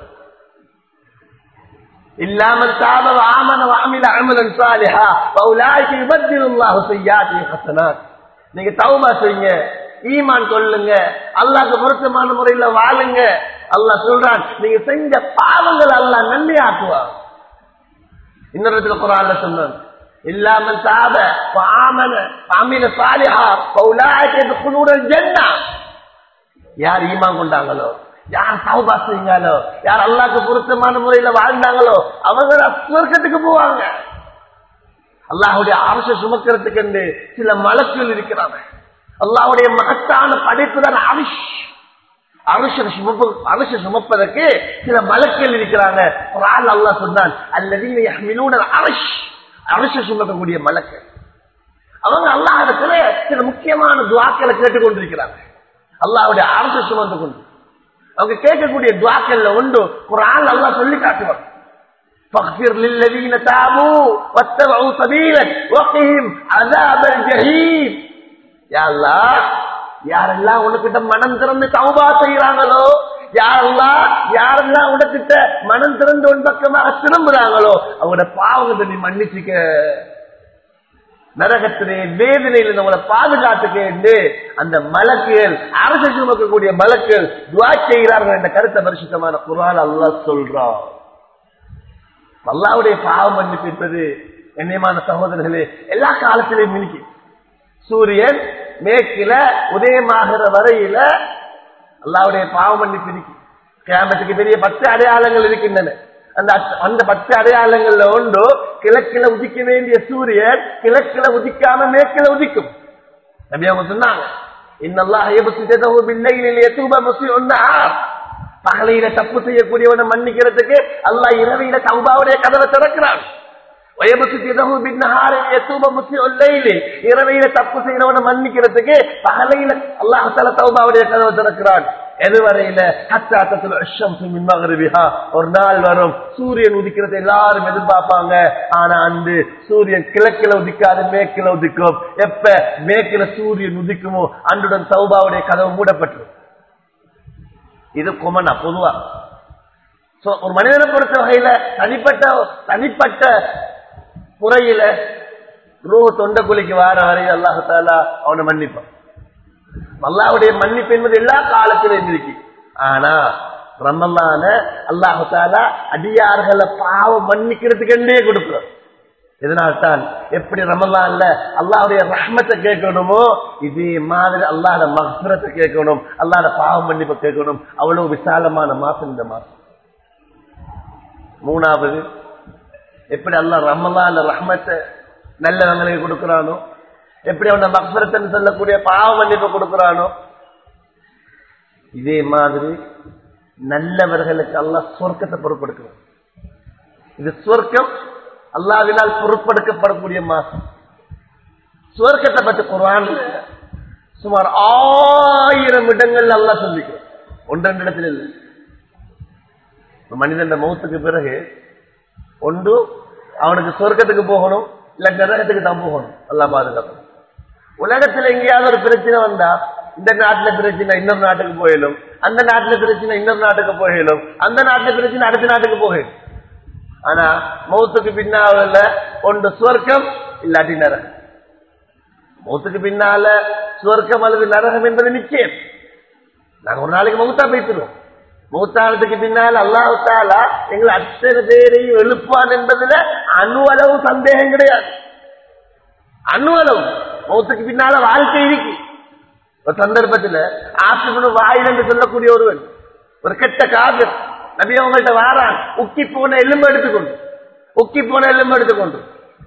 இல்லாமல் தாப وآمن وعمل عملا صالحا فاولئك يبدل الله سيئاتهم حسنات நீங்க தௌபா செய்யுங்க ஈமான் கொள்ளுங்க அல்லாஹ்க்கு பொருத்தமான முறையில வாழுங்க அல்லாஹ் சொல்றான் நீங்க செஞ்ச பாவங்கள் அல்லாஹ் நன்மையாக்குவார் இன்னொரு இடத்துல குரான்ல சொன்னான் இல்லாமல் தாப பாமன பாமின சாலிஹா பௌலாய்க்கு குழுடல் ஜன்னா யார் ஈமான் கொண்டாங்களோ யார் தௌபா செய்யுங்களோ யார் அல்லாஹ்க்கு பொருத்தமான முறையில வாழ்ந்தாங்களோ அவங்க சுவர்க்கத்துக்கு போவாங்க அல்லாஹுடைய அரசு சுமக்கிறதுக்கு என்று சில மலக்குகள் இருக்கிறாங்க அல்லாஹுடைய மகத்தான படைப்பு தான் அரிஷ் அரசு சுமப்பு அரசு சுமப்பதற்கு சில மலக்கள் இருக்கிறாங்க குரான் அல்லாஹ் சொன்னான் அல்லது அரசு அரசு சுமக்கக்கூடிய மலக்கள் அவங்க அல்லாஹிடத்துல சில முக்கியமான துவாக்களை கேட்டுக் கொண்டிருக்கிறாங்க அல்லாஹுடைய அரசு சுமந்து கொண்டு அவங்க கேட்கக்கூடிய துவாக்கள்ல உண்டு குரான் அல்லாஹ் சொல்லி காட்டுவாங்க فاغفر للذين تابوا واتبعوا سبيلك وقهم عذاب الجحيم يا الله யாரெல்லாம் உனக்கிட்ட மனம் திறந்து தௌபா செய்யறாங்களோ யாரெல்லாம் யாரெல்லாம் உனக்கிட்ட மனம் திறந்து உன் பக்கமாக திரும்புறாங்களோ அவங்களோட பாவங்களை நீ மன்னிச்சுக்க நரகத்திலே வேதனையில் உங்களை பாதுகாத்துக்கு அந்த மலக்குகள் அரசு சுமக்கக்கூடிய மலக்குகள் துவா செய்கிறார்கள் என்ற கருத்தை பரிசுத்தமான குரான் அல்லாஹ் சொல்றான் அல்லாவுடைய பாவம் மன்னிப்பு என்பது கண்ணியமான சகோதரர்களே எல்லா காலத்திலையும் மினிக்கு சூரியன் மேற்கில உதயமாகிற வரையில அல்லாவுடைய பாவ மன்னிப்பு இருக்கு கேமத்துக்கு பெரிய பத்து அடையாளங்கள் இருக்கின்றன அந்த அந்த பத்து அடையாளங்கள்ல ஒன்று கிழக்கில உதிக்க வேண்டிய சூரியன் கிழக்கில உதிக்காம மேற்கில உதிக்கும் நபி அவங்க சொன்னாங்க இன்னல்லாஹ் யபசுதஹு பில்லைலில் யதூப முஸ்லிமுன்னார் பகலையில தப்பு செய்யக்கூடியவனை மன்னிக்கிறதுக்கு அல்லாஹ் இரவையில தௌபாவுடைய கதவை திறக்கிறான் இரவையில தப்பு செய்யறவனை மன்னிக்கிறதுக்கு பகலையில அல்லாஹால தௌபாவுடைய கதவை திறக்கிறான் எதுவரையில ஒரு நாள் வரும் சூரியன் உதிக்கிறது எல்லாரும் எதிர்பார்ப்பாங்க ஆனா அந்த சூரியன் கிழக்கில உதிக்காது மேற்கில உதிக்கும் எப்ப மேற்கில சூரியன் உதிக்குமோ அன்றுடன் சௌபாவுடைய கதவு மூடப்பட்டுரும் இது கொமனா பொதுவா ஒரு மனிதனை பொறுத்த வகையில தனிப்பட்ட தனிப்பட்ட முறையில ரூ தொண்ட குழிக்கு வார வரையில் அல்லாஹாலா அவனை மன்னிப்பான் அல்லாவுடைய மன்னிப்பு என்பது எல்லா காலத்திலும் இருக்கு ஆனா ரமல்லான அல்லாஹாலா அடியார்களை பாவம் மன்னிக்கிறதுக்கெண்டே கொடுக்கிறார் இதனால்தான் எப்படி ரமல்லான்ல அல்லாவுடைய ரஹ்மத்தை கேட்கணுமோ இதே மாதிரி அல்லாட மகசுரத்தை கேட்கணும் அல்லாட பாவம் மன்னிப்பை கேட்கணும் அவ்வளவு விசாலமான மாசம் இந்த மாசம் மூணாவது எப்படி அல்லா ரமலான் ரஹ்மத்தை நல்லவங்களுக்கு கொடுக்கிறானோ எப்படி அவன மக்சரத்தன் சொல்லக்கூடிய பாவ மன்னிப்பை கொடுக்கிறானோ இதே மாதிரி நல்லவர்களுக்கு அல்லா சொர்க்கத்தை பொறுப்படுக்கிறான் இது சொர்க்கம் அல்லாவினால் பொறுப்படுக்கப்படக்கூடிய மாசம் சுவர்க்கத்தை பற்றி குரான் சுமார் ஆயிரம் இடங்கள் அல்லா சொல்லிக்கிறோம் ஒன்றெண்டு இடத்துல இல்லை மனிதன் மௌத்துக்கு பிறகு ஒன்று அவனுக்கு சொர்க்கத்துக்கு போகணும் இல்ல நரகத்துக்கு தான் போகணும் நல்லா பாதுகாக்கணும் உலகத்துல எங்கேயாவது ஒரு பிரச்சனை வந்தா இந்த நாட்டுல பிரச்சனை இன்னொரு நாட்டுக்கு போயிடும் அந்த நாட்டுல பிரச்சனை இன்னொரு நாட்டுக்கு போயிடும் அந்த நாட்டுல பிரச்சனை அடுத்த நாட்டுக்கு போயிடும் ஆனா மௌத்துக்கு பின்னால ஒன்று சுவர்க்கம் இல்லாட்டி நரகம் மௌத்துக்கு பின்னால சுவர்க்கம் அல்லது நரகம் என்பது நிச்சயம் நாங்க ஒரு நாளைக்கு மௌத்தா பேசுறோம் மூத்தானத்துக்கு பின்னால் அல்லாஹாலா எங்களை அத்தனை பேரையும் எழுப்பான் என்பதுல அணு அளவு சந்தேகம் கிடையாது அணு அளவு மௌத்துக்கு பின்னால வாழ்க்கை இருக்கு ஒரு சந்தர்ப்பத்தில் ஆசிபனு வாயில் என்று சொல்லக்கூடிய ஒருவன் ஒரு கெட்ட காதல் நபி அவங்கள்ட்ட வாரான் உக்கி போன எலும்பு எடுத்துக்கொண்டு உக்கி போன எலும்பு எடுத்துக்கொண்டு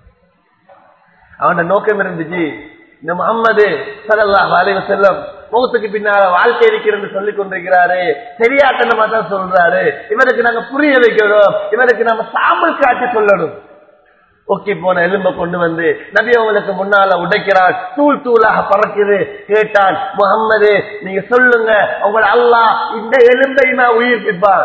அவனோட நோக்கம் இருந்துச்சு இந்த முகம்மது சல்லா வாலிவ செல்லம் முகத்துக்கு பின்னால வாழ்க்கை இருக்கிறது சொல்லிக் கொண்டிருக்கிறாரு தெரியாத்தனமா தான் சொல்றாரு இவருக்கு நாங்க புரிய வைக்கணும் இவருக்கு நம்ம சாம்பல் காட்டி சொல்லணும் ஒக்கி போன எலும்பை கொண்டு வந்து நபி அவங்களுக்கு முன்னால உடைக்கிறான் தூள் தூளாக பறக்குது கேட்டான் முகம்மது நீங்க சொல்லுங்க உங்களை அல்லாஹ் இந்த எலும்பை நான் உயிர்ப்பிப்பான்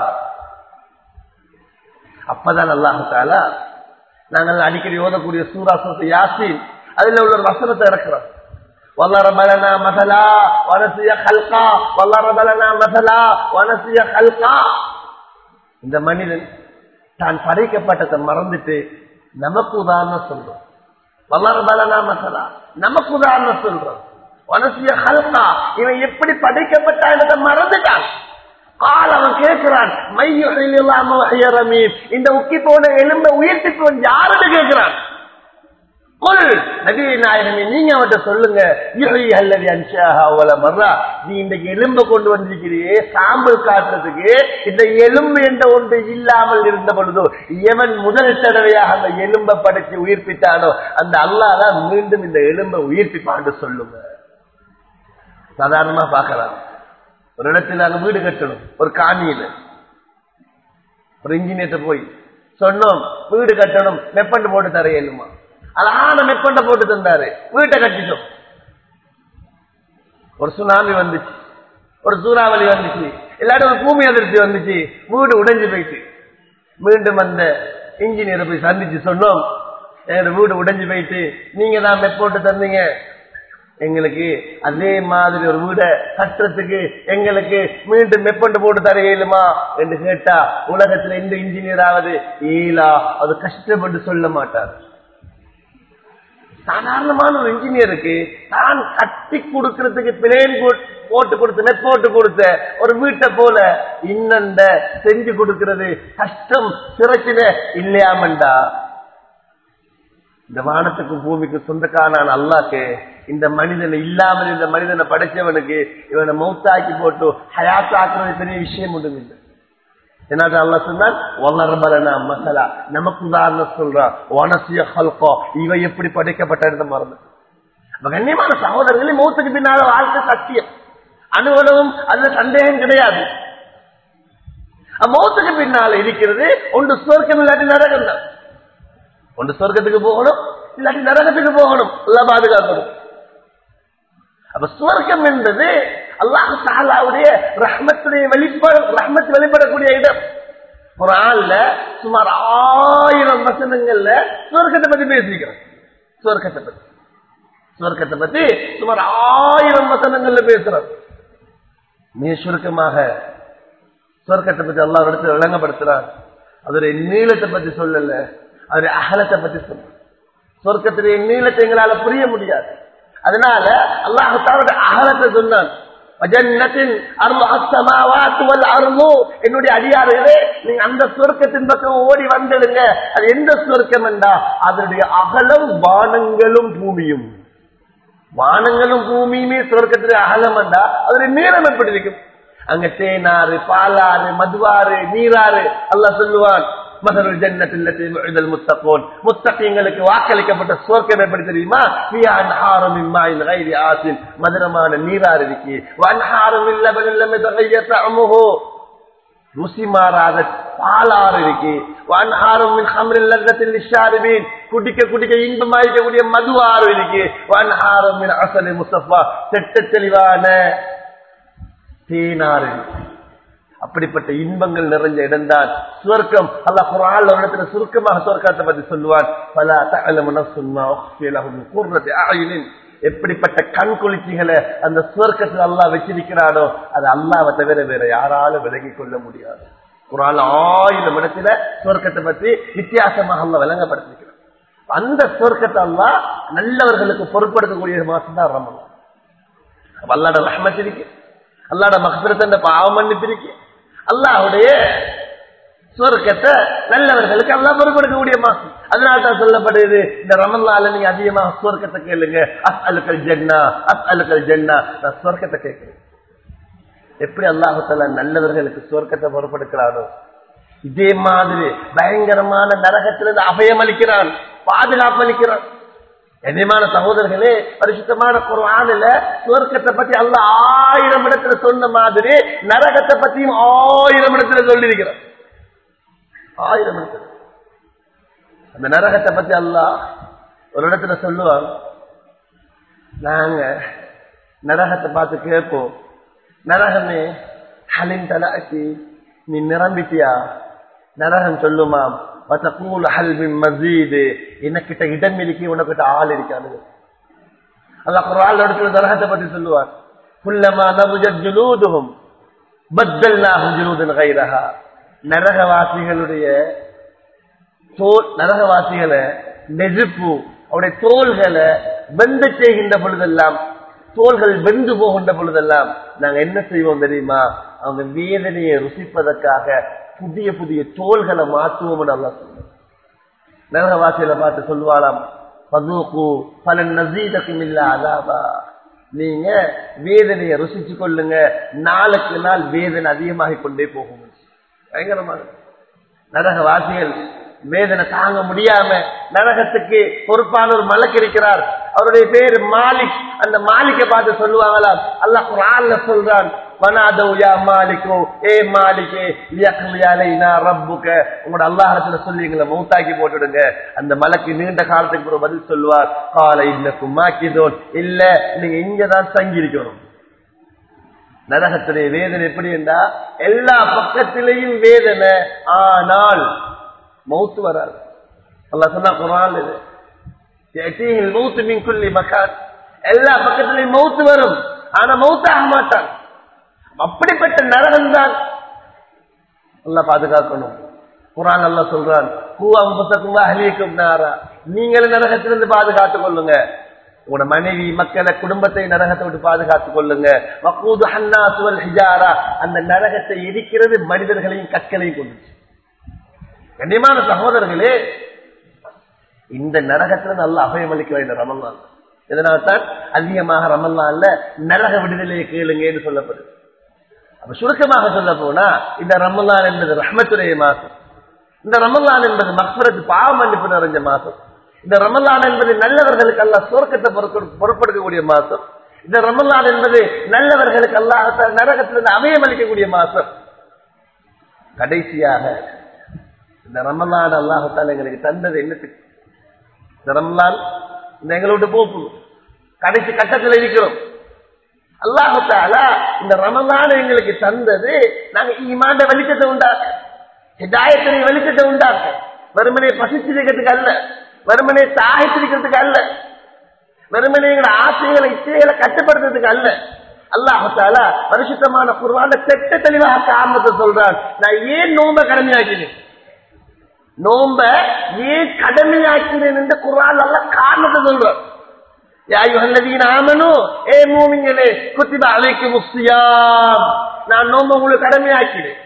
அப்பதான் அல்லாஹாலா நாங்கள் அடிக்கடி ஓதக்கூடிய சூரா சூரத்து யாசின் அதுல உள்ள ஒரு வசனத்தை இறக்குறோம் وضرب لنا مثلا ونسي خلقا وضرب لنا مثلا ونسي خلقا இந்த மனிதன் தான் படைக்கப்பட்டதை மறந்துட்டு நமக்கு உதாரணம் சொல்றோம் வல்லரபலனா மசலா நமக்கு உதாரணம் சொல்றோம் வனசிய ஹல்கா இவன் எப்படி படைக்கப்பட்டான் மறந்துட்டான் கால் அவன் கேட்கிறான் மையம் இந்த உக்கி போன எலும்பை உயர்த்திப்பவன் யாருன்னு கேட்கிறான் கொல் நபி நாயகமே நீங்க அவட்ட சொல்லுங்க அல்லது அன்ஷாஹா ஒல மர்ரா நீ இன்றைக்கு எலும்பை கொண்டு வந்திருக்கிறியே சாம்பல் காட்டுறதுக்கு இந்த எலும்பு என்ற ஒன்று இல்லாமல் இருந்த பொழுதோ எவன் முதல் தடவையாக அந்த எலும்பை படைச்சு உயிர்ப்பித்தானோ அந்த அல்லாதான் மீண்டும் இந்த எலும்பை உயிர்ப்பிப்பான்னு சொல்லுங்க சாதாரணமா பார்க்கலாம் ஒரு இடத்துல நாங்க வீடு கட்டணும் ஒரு காணியில ஒரு இன்ஜினியர்ட்ட போய் சொன்னோம் வீடு கட்டணும் மெப்பண்டு போட்டு தர இயலுமா அழகான மெப்பண்ட போட்டு தந்தாரு வீட்டை கட்டிட்டோம் ஒரு சுனாமி வந்துச்சு ஒரு சூறாவளி வந்துச்சு இல்லாட்டி ஒரு பூமி அதிர்ச்சி வந்துச்சு வீடு உடைஞ்சு போயிட்டு மீண்டும் அந்த இன்ஜினியரை போய் சந்திச்சு சொன்னோம் எங்க வீடு உடைஞ்சு போயிட்டு நீங்க தான் மெப்போட்டு தந்தீங்க எங்களுக்கு அதே மாதிரி ஒரு வீடை கட்டுறதுக்கு எங்களுக்கு மீண்டும் மெப்பண்டு போட்டு தர இயலுமா என்று கேட்டா உலகத்துல இந்த இன்ஜினியராவது ஈலா அது கஷ்டப்பட்டு சொல்ல மாட்டார் சாதாரணமான ஒரு இன்ஜினியருக்கு தான் கட்டி கொடுக்கறதுக்கு பிளேன் போட்டு கொடுத்து நெட் போட்டு கொடுத்த ஒரு வீட்டை போல இன்னண்ட செஞ்சு கொடுக்கிறது கஷ்டம் சிறக்கின இல்லையாமண்டா இந்த வானத்துக்கும் பூமிக்கும் சொந்தக்காரன் அல்லாக்கு இந்த மனிதனை இல்லாமல் இந்த மனிதனை படைச்சவனுக்கு இவனை மௌத்தாக்கி போட்டு ஹயாத்தாக்குறது பெரிய விஷயம் ஒன்றும் இல்லை என்னது அல்லா சொன்னான் வளர்பலனா மசலா நமக்கு உதாரணம் சொல்றான் வனசிய ஹல்கோ இவ எப்படி படைக்கப்பட்ட மறந்து கண்ணியமான சகோதரர்களே மௌத்துக்கு பின்னால வாழ்க்கை சத்தியம் அனுகூலமும் அதுல சந்தேகம் கிடையாது மௌத்துக்கு பின்னால இருக்கிறது ஒன்று சொர்க்கம் இல்லாட்டி நரகம் தான் ஒன்று சொர்க்கத்துக்கு போகணும் இல்லாட்டி நரகத்துக்கு போகணும் எல்லாம் பாதுகாக்கணும் அப்ப சுவர்க்கம் என்பது அல்லாஹ் தாலாவுடைய ரஹ்மத்துடைய வெளிப்பாடு ரஹ்மத் வெளிப்படக்கூடிய இடம் ஒரு ஆள்ல சுமார் ஆயிரம் வசனங்கள்ல சுவர்க்கத்தை பத்தி பேசிக்கிறோம் சுவர்க்கத்தை பத்தி சுவர்க்கத்தை பத்தி சுமார் ஆயிரம் வசனங்கள்ல பேசுறோம் மிக சுருக்கமாக சுவர்க்கத்தை பத்தி அல்லா இடத்துல விளங்கப்படுத்துறான் அதோடைய நீளத்தை பத்தி சொல்லல அதோடைய அகலத்தை பத்தி சொல்ல சொர்க்கத்துடைய நீளத்தை எங்களால புரிய முடியாது அதனால அல்லாஹாவோட அகலத்தை சொன்னான் என்னுடைய அடியார்களே நீங்க அந்த சொர்க்கத்தின் பக்கம் ஓடி வந்துடுங்க அது எந்த சொர்க்கம் என்றா அதனுடைய அகலம் வானங்களும் பூமியும் வானங்களும் பூமியுமே சொர்க்கத்துடைய அகலம் என்றா அதனுடைய நீளம் எப்படி இருக்கும் அங்க தேனாறு பாலாறு மதுவாறு நீராறு அல்ல சொல்லுவான் மகருள் ஜன்னத்தில் முழுதல் முத்தப்போன் முத்தகைங்களுக்கு வாக்களிக்கப்பட்ட சுவர்க்கம் எப்படி தெரியுமா ஆரம் இம்மாயின் கைரி ஆசின் மதுரமான நீராறு இருக்கு வன்ஹாரம் இல்ல ருசிமாறாத பாலாறு இருக்கு வன்ஹாரம் ஹம்ரில் குடிக்க குடிக்க இன்பமாயிருக்கக்கூடிய மது ஆறு இருக்கு வன்ஹாரம் அசலி முசஃபா செட்ட தெளிவான தேனாறு இருக்கு அப்படிப்பட்ட இன்பங்கள் நிறைஞ்ச இடம்தான் சுவர்க்கம் அல்ல குரான் இடத்துல சுருக்கமாக சுவர்க்கத்தை பத்தி சொல்லுவான் பல தகவலும் எப்படிப்பட்ட கண் குளிர்ச்சிகளை அந்த சுவர்க்கத்தில் அல்லா வச்சிருக்கிறானோ அது அல்லாவை தவிர வேற யாராலும் விலகிக் கொள்ள முடியாது குரான் ஆயிரம் இடத்துல சுவர்க்கத்தை பத்தி வித்தியாசமாக அல்ல விளங்கப்படுத்திருக்கிறான் அந்த சுவர்க்கத்தை அல்லா நல்லவர்களுக்கு பொருட்படுத்தக்கூடிய மாசம் தான் ரமலான் அல்லாட ரஹமத் இருக்கு அல்லாட மகசரத்தை பாவம் மன்னிப்பு இருக்கு அல்லாவுடைய சொர்க்கத்தை நல்லவர்களுக்கு அல்லா பொறுப்படுக்கக்கூடிய மாசம் அதனால தான் சொல்லப்படுது இந்த ரமல்லால நீங்க அதிகமாக சொர்க்கத்தை கேளுங்க அஸ் அலுக்கல் ஜென்னா அஸ் அலுக்கல் ஜென்னா நான் சொர்க்கத்தை கேட்கிறேன் எப்படி அல்லாஹால நல்லவர்களுக்கு சொர்க்கத்தை பொறுப்படுக்கிறானோ இதே மாதிரி பயங்கரமான நரகத்திலிருந்து அபயம் அளிக்கிறான் பாதுகாப்பு அளிக்கிறான் கண்ணியமான சகோதரர்களே பரிசுத்தமான குரானில சுவர்க்கத்தை பத்தி அல்ல ஆயிரம் இடத்துல சொன்ன மாதிரி நரகத்தை பத்தியும் ஆயிரம் இடத்துல சொல்லியிருக்கிறார் ஆயிரம் இடத்துல அந்த நரகத்தை பத்தி அல்ல ஒரு இடத்துல சொல்லுவாங்க நாங்க நரகத்தை பார்த்து கேட்போம் நரகமே ஹலின் தலாக்கி நீ நிரம்பிட்டியா நரகம் சொல்லுமாம் எனக்கிட்ட இடம் இருக்கி உனக்கிட்ட ஆள் இருக்காது அல்ல குரால் இடத்துல நரகத்தை பத்தி சொல்லுவார் குல்லமா நபுஜத் ஜுலூதுகும் பத்தல்நாகும் ஜுலூதன் கைரஹா நரகவாசிகளுடைய தோல் நரகவாசிகளை நெருப்பு அவருடைய தோள்களை வெந்து செய்கின்ற பொழுதெல்லாம் தோள்கள் வெந்து போகின்ற பொழுதெல்லாம் நாங்க என்ன செய்வோம் தெரியுமா அவங்க வேதனையை ருசிப்பதற்காக புதிய புதிய தோள்களை மாற்றுவோம் நல்லா சொல்லுவோம் நரகவாசியில பார்த்து சொல்லுவாளாம் பதுக்கு பல நசீதக்கும் இல்ல அதாபா நீங்க வேதனையை ருசிச்சு கொள்ளுங்க நாளுக்கு நாள் வேதனை அதிகமாகிக் கொண்டே போகும் பயங்கரமாக நரகவாசிகள் வேதனை தாங்க முடியாம நரகத்துக்கு பொறுப்பான ஒரு மலக்கு இருக்கிறார் அவருடைய பேரு மாலிக் அந்த மாலிக்கை பார்த்து சொல்லுவாங்களாம் அல்லாஹ் குரான்ல சொல்றான் ஏ மாலிகே ரப்புக்க உங்களோட அல்லாஹத்துல சொல்லி எங்களை மௌத்தாக்கி போட்டுடுங்க அந்த மலைக்கு நீண்ட காலத்துக்கு ஒரு பதில் சொல்லுவார் காலை இன்னக்கும் மாக்கிதோன் இல்ல நீங்க இங்கதான் தங்கி இருக்கணும் நரகத்துடைய வேதனை எப்படி என்றா எல்லா பக்கத்திலையும் வேதனை ஆனால் மௌத்து வராது அல்லா சொன்னா குரான் இது மௌத்து மின்குள்ளி மக்கான் எல்லா பக்கத்திலையும் மௌத்து வரும் ஆனா மௌத்து ஆக மாட்டான் அப்படிப்பட்ட நரகம் தான் அல்ல பாதுகாக்கணும் குரான் அல்ல சொல்றான் பூ அம்புத்தக்கும் அஹலிக்கும் நாரா நீங்களும் நரகத்திலிருந்து பாதுகாத்துக் கொள்ளுங்க உங்களோட மனைவி மக்களை குடும்பத்தை நரகத்தை விட்டு பாதுகாத்துக் கொள்ளுங்க வக்கூது ஹன்னா சுவல் ஹிஜாரா அந்த நரகத்தை எரிக்கிறது மனிதர்களையும் கற்களையும் கொண்டு கண்ணியமான சகோதரர்களே இந்த நரகத்துல நல்ல அபயம் அளிக்க வேண்டும் ரமல்லான் இதனால்தான் அதிகமாக ரமல்லான்ல நரக விடுதலையை கேளுங்கன்னு சொல்லப்படுது அப்ப சுருக்கமாக சொல்ல போனா இந்த ரமலான் என்பது ரஹ்மத்துடைய மாசம் இந்த ரமலான் என்பது மக்பரத்து பாவ மன்னிப்பு நிறைஞ்ச மாசம் இந்த ரமலான் என்பது நல்லவர்களுக்கு அல்ல சுரக்கத்தை பொருட்படுத்தக்கூடிய மாசம் இந்த ரமலான் என்பது நல்லவர்களுக்கு அல்லாஹ நரகத்திலிருந்து அபயம் அளிக்கக்கூடிய மாசம் கடைசியாக இந்த ரமலான் அல்லாஹத்தால் எங்களுக்கு தந்தது என்னத்துக்கு இந்த ரமலான் இந்த எங்களோட போப்பு கடைசி கட்டத்தில் இருக்கிறோம் அல்லாஹால இந்த ரமலான் எங்களுக்கு தந்தது நாங்க ஈமாண்ட வெளிச்சத்தை உண்டாக்க ஹிதாயத்தினை வெளிச்சத்தை உண்டாக்க வெறுமனை பசிச்சிருக்கிறதுக்கு அல்ல வெறுமனை தாகித்திருக்கிறதுக்கு அல்ல வெறுமனை எங்களோட ஆசைகளை இச்சைகளை கட்டுப்படுத்துறதுக்கு அல்ல அல்லாஹால பரிசுத்தமான குருவான தெட்ட தெளிவாக காரணத்தை சொல்றான் நான் ஏன் நோம்ப கடமையாக்கினேன் நோம்ப ஏன் கடமையாக்கினேன் என்று குரான் நல்ல காரணத்தை சொல்றான் நான் நோம்ப உங்களுக்கு கடமையாக்கினேன்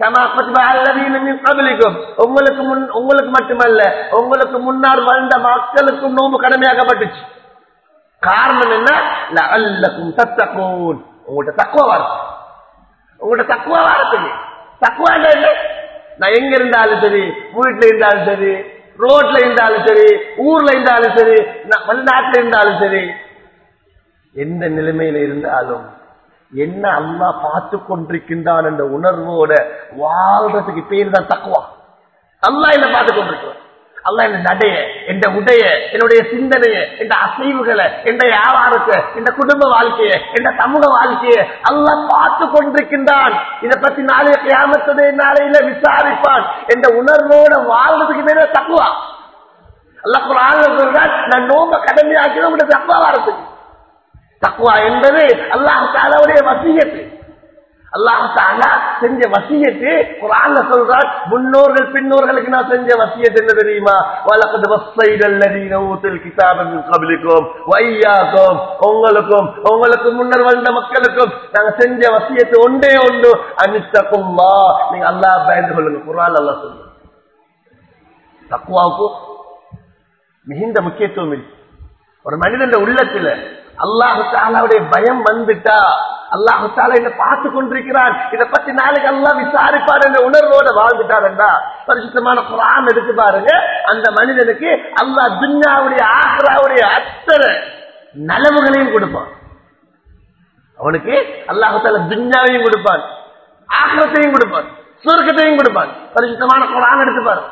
உங்களுக்கு முன் உங்களுக்கு மட்டுமல்ல உங்களுக்கு முன்னால் வாழ்ந்த மக்களுக்கும் நோம்பு கடமையாக்கப்பட்டுச்சு காரணம் என்ன அல்லக்கும் தத்தக்கூன் உங்கள்கிட்ட தக்குவ வார்த்தை உங்கள்கிட்ட தக்குவ வார்த்தை தக்குவா இல்லை நான் எங்க இருந்தாலும் சரி வீட்டுல இருந்தாலும் சரி ரோட்ல இருந்தாலும் சரி ஊர்ல இருந்தாலும் சரி வெளிநாட்டுல இருந்தாலும் சரி எந்த நிலைமையில இருந்தாலும் என்ன அம்மா பார்த்து கொண்டிருக்கின்றான் என்ற உணர்வோட வாழ்றதுக்கு பேர் தான் தக்குவா அல்லா என்ன பார்த்து கொண்டிருக்கிறான் அல்ல என் நடைய என் உடைய என்னுடைய சிந்தனைய என் அசைவுகளை என் வியாபாரத்தை இந்த குடும்ப வாழ்க்கைய என் சமூக வாழ்க்கைய அல்ல பார்த்து கொண்டிருக்கின்றான் இதை பத்தி நாளைய கிராமத்துடைய நாளையில விசாரிப்பான் என்ற உணர்வோட வாழ்றதுக்கு மேல தக்குவா அல்ல குரான் சொல்றான் நான் நோம்ப கடமையாக்கி உங்களோட தக்குவா வாரத்துக்கு தக்குவா என்பது அல்லாஹ் தாலாவுடைய வசியத்து அல்லாஹ் தாலா செஞ்ச வசியத்து குரான்ல சொல்றான் முன்னோர்கள் பின்னோர்களுக்கு நான் செஞ்ச வசியத்து என்ன தெரியுமா வலக்கது வசைதல்லதீன ஊத்தில் கிதாபம் கபலிக்கும் வையாக்கும் உங்களுக்கும் உங்களுக்கு முன்னர் வந்த மக்களுக்கும் நாங்க செஞ்ச வசியத்து ஒன்றே ஒன்று அனித்தக்கும் வா நீங்க அல்லாஹ் பயந்து கொள்ளுங்க குரான் அல்லாஹ் சொல்லுங்க தக்குவாவுக்கும் மிகுந்த முக்கியத்துவம் இருக்கு ஒரு மனிதன் உள்ளத்துல அல்லாஹு தாலாவுடைய பயம் வந்துட்டா அல்லாஹு தாலா என்ன பார்த்து கொண்டிருக்கிறான் இதை பத்தி நாளைக்கு அல்லா விசாரிப்பார் என்ற உணர்வோட வாழ்ந்துட்டாருண்டா பரிசுத்தமான குரான் எடுத்து பாருங்க அந்த மனிதனுக்கு அல்லாஹ் துன்யாவுடைய ஆஹ்ராவுடைய அத்தனை நலவுகளையும் கொடுப்பான் அவனுக்கு அல்லாஹு தாலா துன்யாவையும் கொடுப்பான் ஆஹ்ரத்தையும் கொடுப்பான் சுருக்கத்தையும் கொடுப்பான் பரிசுத்தமான குரான் எடுத்து பாருங்க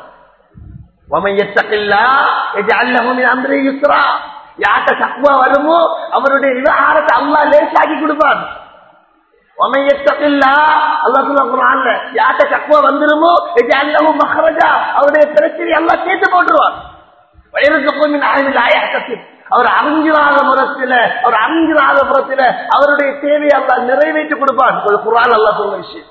யார்கிட்ட தக்குவா வருமோ அவருடைய விவகாரத்தை அல்லா லேசாக்கி கொடுப்பான் யார்கிட்ட தக்குவா வந்துருமோ அல்லவும் மகரஜா அவருடைய பிரச்சனை எல்லாம் சேர்த்து போட்டுருவான் அவர் அறிஞ்சிராத புறத்தில அவர் அறிஞ்சிராத புறத்தில அவருடைய தேவையை அல்லா நிறைவேற்றி கொடுப்பான் ஒரு குரான் அல்லா சொன்ன விஷயம்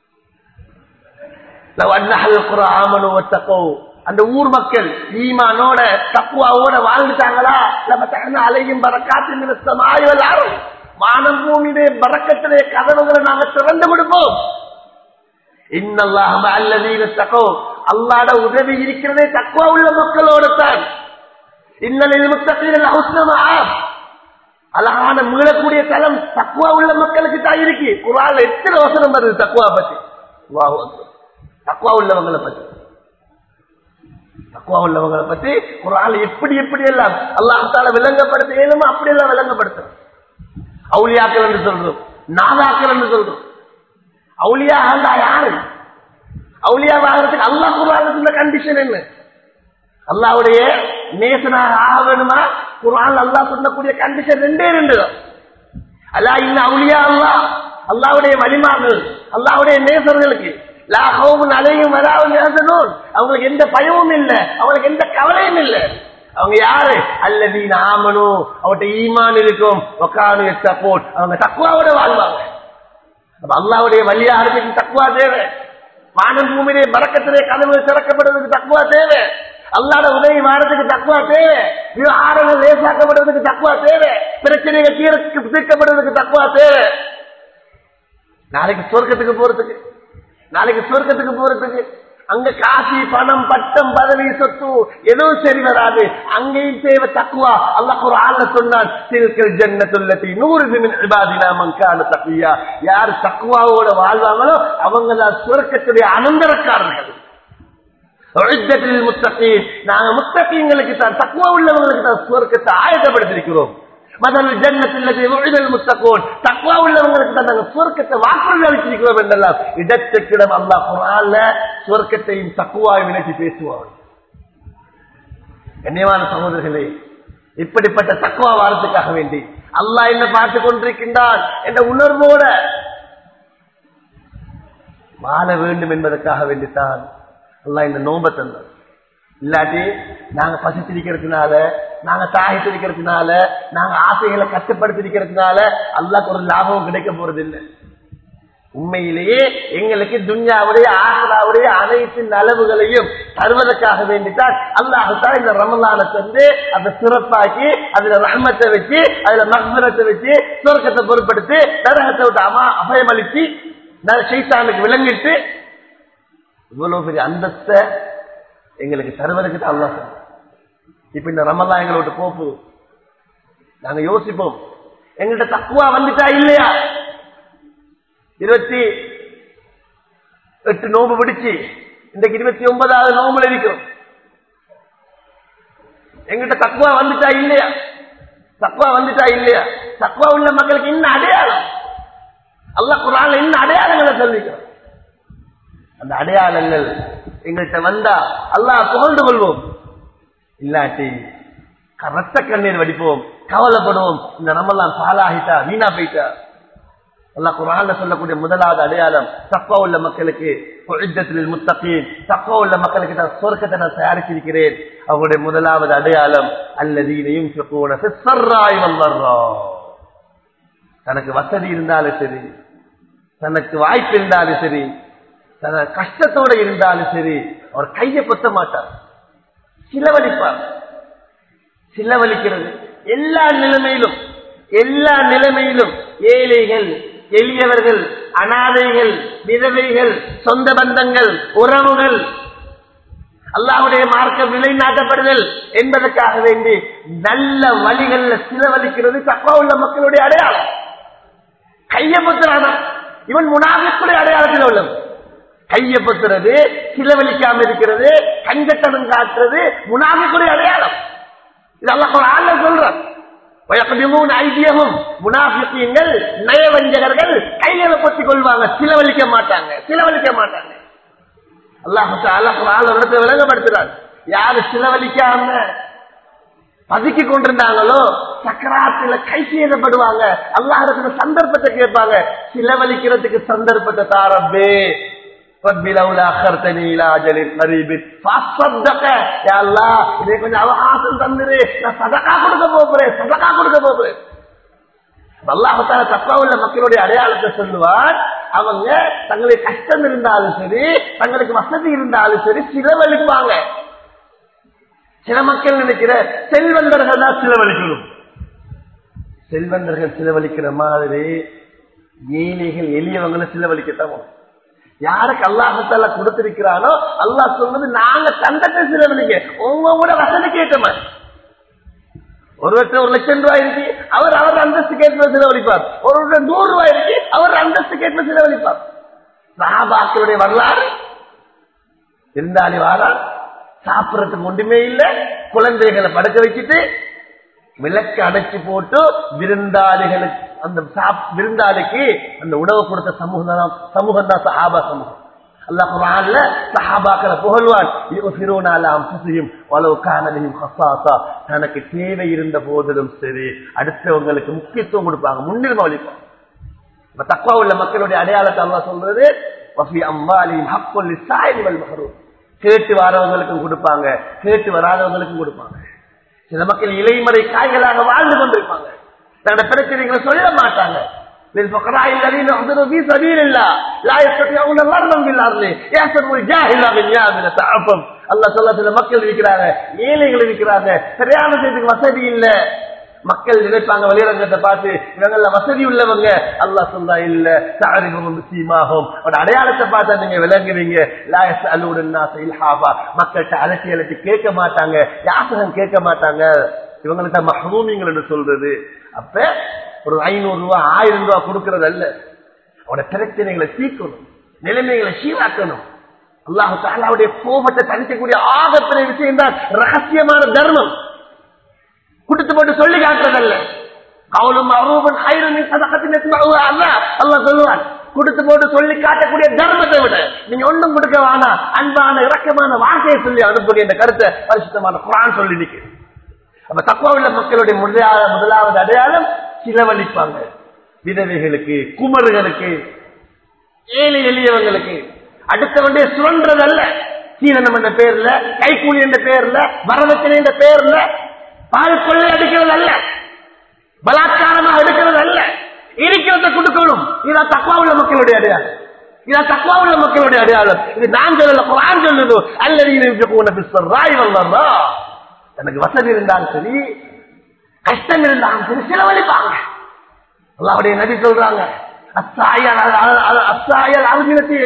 ஆமனு அந்த ஊர் மக்கள் ஈமானோட தப்புவாவோட வாழ்ந்துட்டாங்களா நம்ம அலையும் பறக்காத்து ஆய்வலாரும் வானம் பூமியுடைய பறக்கத்திலே கதவுகளை நாங்க திறந்து கொடுப்போம் இன்னல்லாக அல்லதீன தகோ அல்லாட உதவி இருக்கிறதே தக்குவா உள்ள மக்களோடு தான் இன்னலில் முத்தகீரல் ஹுஸ்னமா அழகான மீளக்கூடிய தலம் தக்குவா உள்ள மக்களுக்கு தான் இருக்கு குரான் எத்தனை வசனம் வருது தக்குவா பத்தி தக்குவா உள்ளவங்களை பத்தி தக்குவா உள்ளவங்களை பத்தி குரான் எப்படி எப்படி எல்லாம் அல்லாஹால விளங்கப்படுத்த ஏழுமோ அப்படி எல்லாம் விளங்கப்படுத்துறோம் அவுளியாக்கள் என்று சொல்றோம் நாதாக்கள் என்று சொல்றோம் அவுளியா ஆண்டா யாரு அவுளியா வாங்குறதுக்கு அல்லாஹ் குரான் கண்டிஷன் என்ன அல்லாவுடைய நேசனாக ஆக வேணுமா குரான் அல்லாஹ் சொல்லக்கூடிய கண்டிஷன் ரெண்டே ரெண்டு தான் அல்லா இன்னும் அவுளியா அல்லா அல்லாவுடைய வலிமார்கள் அல்லாவுடைய நேசர்களுக்கு லாகவும் அலையும் வராவும் நேசனும் அவங்களுக்கு எந்த பயமும் இல்லை அவங்களுக்கு எந்த கவலையும் இல்லை அவங்க யாரு அல்லது நாமனும் அவட்ட ஈமான் இருக்கும் உக்கானு சப்போர்ட் அவங்க தக்குவாவோட வாழ்வாங்க அப்ப அல்லாவுடைய வழியாகிறதுக்கு தக்குவா தேவை வானம் பூமியிலே மறக்கத்திலே கதவு திறக்கப்படுவதற்கு தக்குவா தேவை அல்லாட உதவி வாரத்துக்கு தக்குவா தேவை விவகாரங்கள் லேசாக்கப்படுவதற்கு தக்குவா தேவை பிரச்சனைகள் தீர்க்க தீர்க்கப்படுவதற்கு தக்குவா தேவை நாளைக்கு சொர்க்கத்துக்கு போறதுக்கு நாளைக்கு சொர்க்கத்துக்கு போறதுக்கு அங்க காசி பணம் பட்டம் பதவி சொத்து எதுவும் சரி வராது அங்கேயும் தேவை தக்குவா அல்லாஹ் ஒரு ஆள்ல சொன்னான் சில்கல் ஜன்னத்துள்ளத்தி நூறு மின் இபாதினா மங்கான தக்குயா யார் தக்குவாவோட வாழ்வாங்களோ அவங்க தான் சொர்க்கத்துடைய அனந்தரக்காரர்கள் உஇத்தத்தில் முத்தகீன் நாங்க முத்தகீங்களுக்கு தான் தக்குவா உள்ளவங்களுக்கு தான் சுவர்க்கத்தை ஆயத்தப்படுத்திருக்கிறோம் மதல் ஜன்னத்தில் உழிதல் முத்தகோன் தக்குவா உள்ளவங்களுக்கு தான் நாங்க சுவர்க்கத்தை வாக்குறுதி அளிச்சிருக்கிறோம் என்றெல்லாம் இடத்துக்கிடம் அல்லாஹ் குரான்ல சுவர்க்கத்தையும் தக்குவாயும் இணைத்து பேசுவார் கண்ணியமான சகோதரர்களே இப்படிப்பட்ட தக்குவா வாரத்துக்காக வேண்டி அல்லாஹ் என்ன பார்த்துக் கொண்டிருக்கின்றான் என்ற உணர்வோட வாழ வேண்டும் என்பதற்காக வேண்டித்தான் அல்லாஹ் இந்த நோம்ப தந்தார் இல்லாட்டி நாங்க பசித்திருக்கிறதுனால நாங்க தாகித்திருக்கிறதுனால நாங்க ஆசைகளை கட்டுப்படுத்திருக்கிறதுனால அல்லாஹ் ஒரு லாபம் கிடைக்க போறது இல்லை உண்மையிலேயே எங்களுக்கு துன்யாவுடைய ஆசராவுடைய அனைத்து நலவுகளையும் தருவதற்காக வேண்டித்தான் அல்லாஹத்தான் இந்த ரமலான தந்து அதை சிறப்பாக்கி அதுல ரஹமத்தை வச்சு அதுல மக்பரத்தை வச்சு சுவர்க்கத்தை பொருட்படுத்தி நரகத்தை விட்டு அமா அபயமளிச்சு சைத்தானுக்கு விளங்கிட்டு இவ்வளவு பெரிய அந்தஸ்த எங்களுக்கு தருவதற்கு தான் அல்லா சொன்னான் இப்ப இந்த ரமலான் எங்களை விட்டு போப்பு நாங்க யோசிப்போம் எங்கள்கிட்ட தக்குவா வந்துட்டா இல்லையா இருபத்தி எட்டு நோம்பு பிடிச்சு இன்றைக்கு இருபத்தி ஒன்பதாவது நோம்புல இருக்கிறோம் எங்கிட்ட தக்குவா வந்துட்டா இல்லையா தக்குவா வந்துட்டா இல்லையா தக்குவா உள்ள மக்களுக்கு இன்னும் அடையாளம் அல்ல குரான்ல இன்னும் அடையாளங்களை சொல்லிக்கிறோம் அந்த அடையாளங்கள் எங்கள்கிட்ட வந்தா அல்லாஹ் புகழ்ந்து கொள்வோம் இல்லாட்டி ரத்த கண்ணீர் வடிப்போம் கவலைப்படுவோம் இந்த நம்மெல்லாம் பாலாகிட்டா வீணா போயிட்டா அல்லாஹ் குரான்ல சொல்லக்கூடிய முதலாவது அடையாளம் தப்பா உள்ள மக்களுக்கு முத்தகீன் தப்பா உள்ள மக்களுக்கு நான் சொர்க்கத்தை நான் தயாரிச்சிருக்கிறேன் அவங்களுடைய முதலாவது அடையாளம் அல்லதீனையும் தனக்கு வசதி இருந்தாலும் சரி தனக்கு வாய்ப்பு இருந்தாலும் சரி தன கஷ்டத்தோட இருந்தாலும் சரி அவர் கையை பொத்த மாட்டார் சிலவழிப்பார் சிலவழிக்கிறது எல்லா நிலைமையிலும் எல்லா நிலைமையிலும் ஏழைகள் எளியவர்கள் அனாதைகள் விதவைகள் சொந்த பந்தங்கள் உறவுகள் அல்லாவுடைய மார்க்கம் நிலைநாட்டப்படுதல் என்பதற்காக வேண்டி நல்ல வழிகள்ல சிலவழிக்கிறது தப்பா உள்ள மக்களுடைய அடையாளம் கையப்பத்துறானா இவன் முனாபிக்குடைய அடையாளத்தில் உள்ளது கையப்பத்துறது சிலவழிக்காம இருக்கிறது கஞ்சத்தனம் காட்டுறது முனாபிக்குடைய அடையாளம் இதெல்லாம் ஒரு ஆள் சொல்றான் ஐதியமும் முனாபிக்கீங்கள் நயவஞ்சகர்கள் கைகளை பற்றிக் கொள்வாங்க சிலவழிக்க மாட்டாங்க சிலவழிக்க மாட்டாங்க அல்லாஹ் இடத்துல விளங்கப்படுத்துறார் யாரு சிலவழிக்காம பதுக்கி கொண்டிருந்தாங்களோ சக்கராத்துல கை செய்யப்படுவாங்க அல்லாஹ் சந்தர்ப்பத்தை கேட்பாங்க சிலவழிக்கிறதுக்கு சந்தர்ப்பத்தை தாரப்பே கொஞ்சம் அவகாசம் தந்துரு நான் சதக்கா கொடுக்க போறேன் சதக்கா கொடுக்க போறேன் அல்லாஹால தப்பா உள்ள மக்களுடைய அடையாளத்தை சொல்லுவார் அவங்க தங்களுக்கு கஷ்டம் இருந்தாலும் சரி தங்களுக்கு வசதி இருந்தாலும் சரி சிலவழிப்பாங்க சில மக்கள் நினைக்கிற செல்வந்தர்கள் தான் சிலவழிக்கணும் செல்வந்தர்கள் சிலவழிக்கிற மாதிரி ஏழைகள் எளியவங்களை சிலவழிக்கத்தான் யாருக்கு அல்லாஹத்தால கொடுத்திருக்கிறானோ அல்லாஹ் சொன்னது நாங்க தந்தத்தை சிலவழிக்க உங்க கூட வசதிக்கு ஏற்ற மாதிரி ஒருவர்கிட்ட ஒரு லட்சம் ரூபாய் இருக்கு அவர் அவர் அந்தஸ்து கேட்ப செலவழிப்பார் ஒருவருடைய நூறு ரூபாய் இருக்கு அவர் அந்தஸ்து கேட்ப செலவழிப்பார் சஹாபாக்களுடைய வரலாறு இருந்தாலே வாரா சாப்பிடறதுக்கு ஒன்றுமே இல்லை குழந்தைகளை படுக்க வச்சுட்டு விளக்கு அடைச்சு போட்டு விருந்தாளிகளுக்கு அந்த விருந்தாளிக்கு அந்த உணவு கொடுத்த சமூகம் தான் சமூகம் தான் சஹாபா சமூகம் அல்லாஹ் குரான்ல சஹாபாக்களை புகழ்வான் தனக்கு தேவை இருந்த போதிலும் சரி அடுத்தவங்களுக்கு முக்கியத்துவம் கொடுப்பாங்க முன்னுரிமை அளிப்பாங்க தக்குவா உள்ள மக்களுடைய அடையாளத்தை அல்லா சொல்றது கேட்டு வரவங்களுக்கும் கொடுப்பாங்க கேட்டு வராதவங்களுக்கும் கொடுப்பாங்க சில மக்கள் இலைமறை காய்களாக வாழ்ந்து கொண்டிருப்பாங்க தன்னோட பிரச்சனைகளை சொல்ல மாட்டாங்க للفقراء الذين احضروا في سبيل الله لا يستطيعون ضربا في الارض يحسب الجاهل اغنياء من التعفف அல்லாஹ் சொல்ல சில மக்கள் இருக்கிறாங்க ஏழைகள் இருக்கிறாங்க சரியான செய்யறதுக்கு வசதி இல்ல மக்கள் நினைப்பாங்க வெளிரங்கத்தை பார்த்து இவங்கள வசதி உள்ளவங்க அல்லாஹ் சொல்ல இல்ல தாரிபும் சீமாகும் அவட அடையாளத்தை பார்த்தா நீங்க விளங்குவீங்க லாயஸ் அலுவலா இல்ஹாபா மக்கள்கிட்ட அலசி அலசி கேட்க மாட்டாங்க யாசகம் கேட்க மாட்டாங்க இவங்கள்ட்ட மஹரூமிங்கள் என்று சொல்றது அப்ப ஒரு ஐநூறு ரூபாய் ஆயிரம் ரூபாய் கொடுக்கறது அல்ல அவனோட பிரச்சனைகளை தீர்க்கணும் நிலைமைகளை சீராக்கணும் அல்லாஹு தாலாவுடைய கோபத்தை தணிக்கக்கூடிய ஆகப்பெரிய விஷயம் தான் ரகசியமான தர்மம் குடுத்து போட்டு சொல்லி காட்டுறதல்ல கவுலும் அரூபன் ஐரனின் சதகத்தின் அல்லாஹ் சொல்லுவான் கொடுத்து போட்டு சொல்லி காட்டக்கூடிய தர்மத்தை விட நீங்க ஒண்ணும் கொடுக்க வேணாம் அன்பான இரக்கமான வார்த்தையை சொல்லி அனுப்புகிற இந்த கருத்தை பரிசுத்தமான குரான் சொல்லி நிற்கிறது அப்ப தக்குவா உள்ள மக்களுடைய முதலாவது முதலாவது அடையாளம் சிலவழிப்பாங்க விதவைகளுக்கு குமர்களுக்கு ஏழை எளியவங்களுக்கு அடுத்தவண்டே சுழன்றதல்ல சீரணம் என்ற பேர்ல கைக்கூலி என்ற பேர்ல வரதட்சணை என்ற பேர்ல பால் கொள்ளை அடிக்கிறது அல்ல பலாத்காரமாக எடுக்கிறது அல்ல இருக்கிறத கொடுக்கணும் இதான் தக்குவா உள்ள மக்களுடைய அடையாளம் இதான் தக்குவா உள்ள மக்களுடைய அடையாளம் இது நான் சொல்லல குரான் சொல்லுது அல்லது ராய் வல்லா எனக்கு வசதி இருந்தாலும் சரி கஷ்டம் இருந்தாலும் சரி செலவழிப்பாங்க அல்லாவுடைய நபி சொல்றாங்க அசாயல் அசாயல் அருகிலத்தை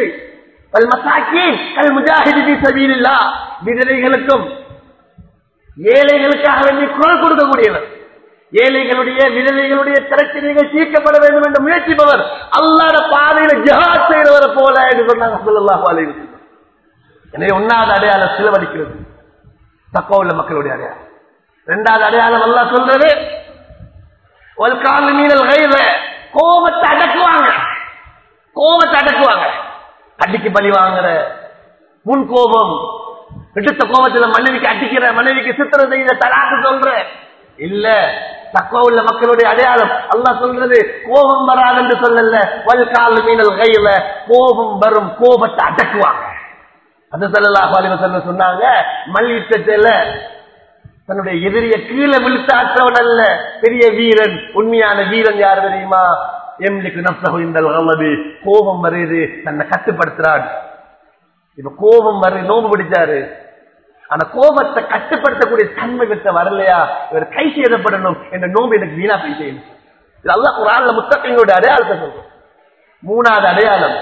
விதவைகளுக்கும் ஏழைகளுக்காக வேண்டி குரல் கொடுக்கக்கூடியவர் ஏழைகளுடைய விதவைகளுடைய பிரச்சனைகள் தீர்க்கப்பட வேண்டும் என்று முயற்சிப்பவர் அல்லாத பாதையில ஜஹாத் செய்கிறவரை போல என்று சொன்னாங்க சொல்லலாம் எனவே ஒன்னாவது அடையாளம் செலவழிக்கிறது தக்கோ உள்ள மக்களுடைய அடையாளம் இரண்டாவது அடையாளம் அல்லா சொல்றது ஒரு கால மீனல் கையில கோபத்தை அடக்குவாங்க கோபத்தை அடக்குவாங்க அடிக்கு பலி வாங்குற முன் கோபம் எடுத்த கோபத்துல மனைவிக்கு அடிக்கிற மனைவிக்கு சித்திரம் செய்த தலாக்கு சொல்ற இல்ல தக்குவ உள்ள மக்களுடைய அடையாளம் அல்லாஹ் சொல்றது கோபம் வராது என்று சொல்லல வல்கால் மீனல் கையில கோபம் வரும் கோபத்தை அடக்குவாங்க அது சொல்லலாம் சொல்ல சொன்னாங்க மல்யுத்தத்துல தன்னுடைய எதிரிய கீழே விழுத்தாற்றவன் அல்ல பெரிய வீரன் உண்மையான வீரன் யார் தெரியுமா எம்லிக்கு நப்சகு இந்த அல்லது கோபம் வருது தன்னை கட்டுப்படுத்துறான் இப்ப கோபம் வருது நோம்பு பிடிச்சாரு அந்த கோபத்தை கட்டுப்படுத்தக்கூடிய தன்மை பெற்ற வரலையா இவர் கை செய்யப்படணும் என்ற நோம்பு எனக்கு வீணா போய் செய்யணும் இதெல்லாம் ஒரு ஆள்ல முத்தகைங்களுடைய அடையாளத்தை சொல்றோம் மூணாவது அடையாளம்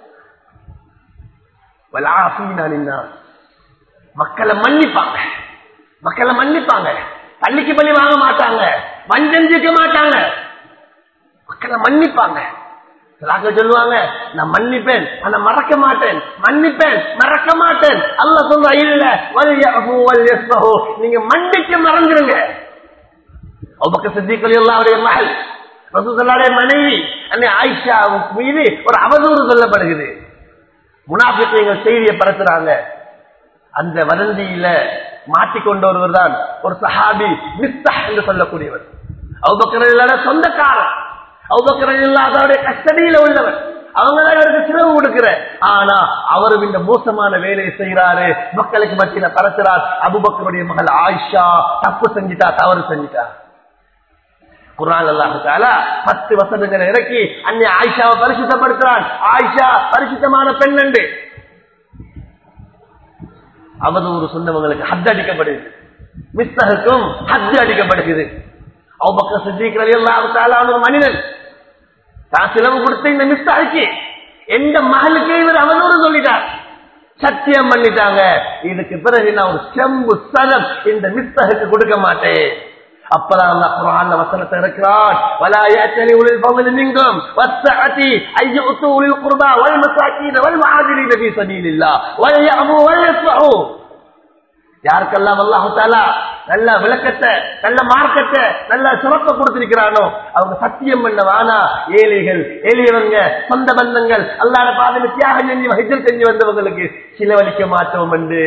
மக்களை மன்னிப்பாங்க மக்களை மன்னிப்பாங்க பள்ளிக்கு பள்ளி வாங்க மாட்டாங்க வஞ்சம் ஜெயிக்க மாட்டாங்க மக்களை மன்னிப்பாங்க சொல்லுவாங்க நான் மன்னிப்பேன் ஆனா மறக்க மாட்டேன் மன்னிப்பேன் மறக்க மாட்டேன் அல்ல சொல்ற இல்ல நீங்க மன்னிச்சு மறந்துருங்க பக்க சித்திகள் எல்லாருடைய மகள் ரசூசல்லாடைய மனைவி அன்னை ஆயிஷா மீது ஒரு அவதூறு சொல்லப்படுகிறது முனாபிகள் செய்தியை பரத்துறாங்க அந்த வதந்தியில மாட்டிக்கொண்ட ஒருவர் தான் ஒரு சஹாபி மிஸ்தா என்று சொல்லக்கூடியவர் அவுபக்கர சொந்தக்காரன் அவுபக்கர இல்லாதவருடைய கஸ்டடியில உள்ளவர் அவங்கதான் அவருக்கு சிறவு கொடுக்கிற ஆனா அவரும் இந்த மோசமான வேலையை செய்யறாரு மக்களுக்கு மத்தியில பரத்துறார் அபுபக்கருடைய மகள் ஆயிஷா தப்பு செஞ்சிட்டா தவறு செஞ்சிட்டா குரான் அல்லாஹால பத்து வசனங்களை இறக்கி அன்னை ஆயிஷாவை பரிசுத்தப்படுத்துறான் ஆயிஷா பரிசுத்தமான பெண் என்று அவதூறு சொன்னவங்களுக்கு ஹத் அடிக்கப்படுது மிஸ்தகுக்கும் ஹத் அடிக்கப்படுகிறது அவ்வக்க சித்திக்கிறது எல்லாத்தாலான ஒரு மனிதன் தான் சிலவு கொடுத்த இந்த மிஸ்தாருக்கு எந்த மகளுக்கு இவர் அவதூறு சொல்லிட்டார் சத்தியம் பண்ணிட்டாங்க இதுக்கு பிறகு நான் ஒரு செம்பு சதம் இந்த மிஸ்தகுக்கு கொடுக்க மாட்டேன் அப்பதான் அல்லாஹ் குர்ஆன்ல வசனத்தை இறக்கிறான் வலா யாத்தலி உலில் ஃபضل منكم والسعة أن يؤتوا أولي القربى والمساكين والمعاذرين في سبيل الله وليعفوا وليصفحوا யாருக்கெல்லாம் அல்லாஹு தாலா நல்ல விளக்கத்தை நல்ல மார்க்கத்தை நல்ல சிறப்பை கொடுத்திருக்கிறானோ அவங்க சத்தியம் பண்ண வானா ஏழைகள் எளியவங்க சொந்த பந்தங்கள் அல்லாத பாதையில தியாகம் செஞ்சு ஹிஜர் செஞ்சு வந்தவங்களுக்கு சிலவழிக்க மாட்டோம் என்று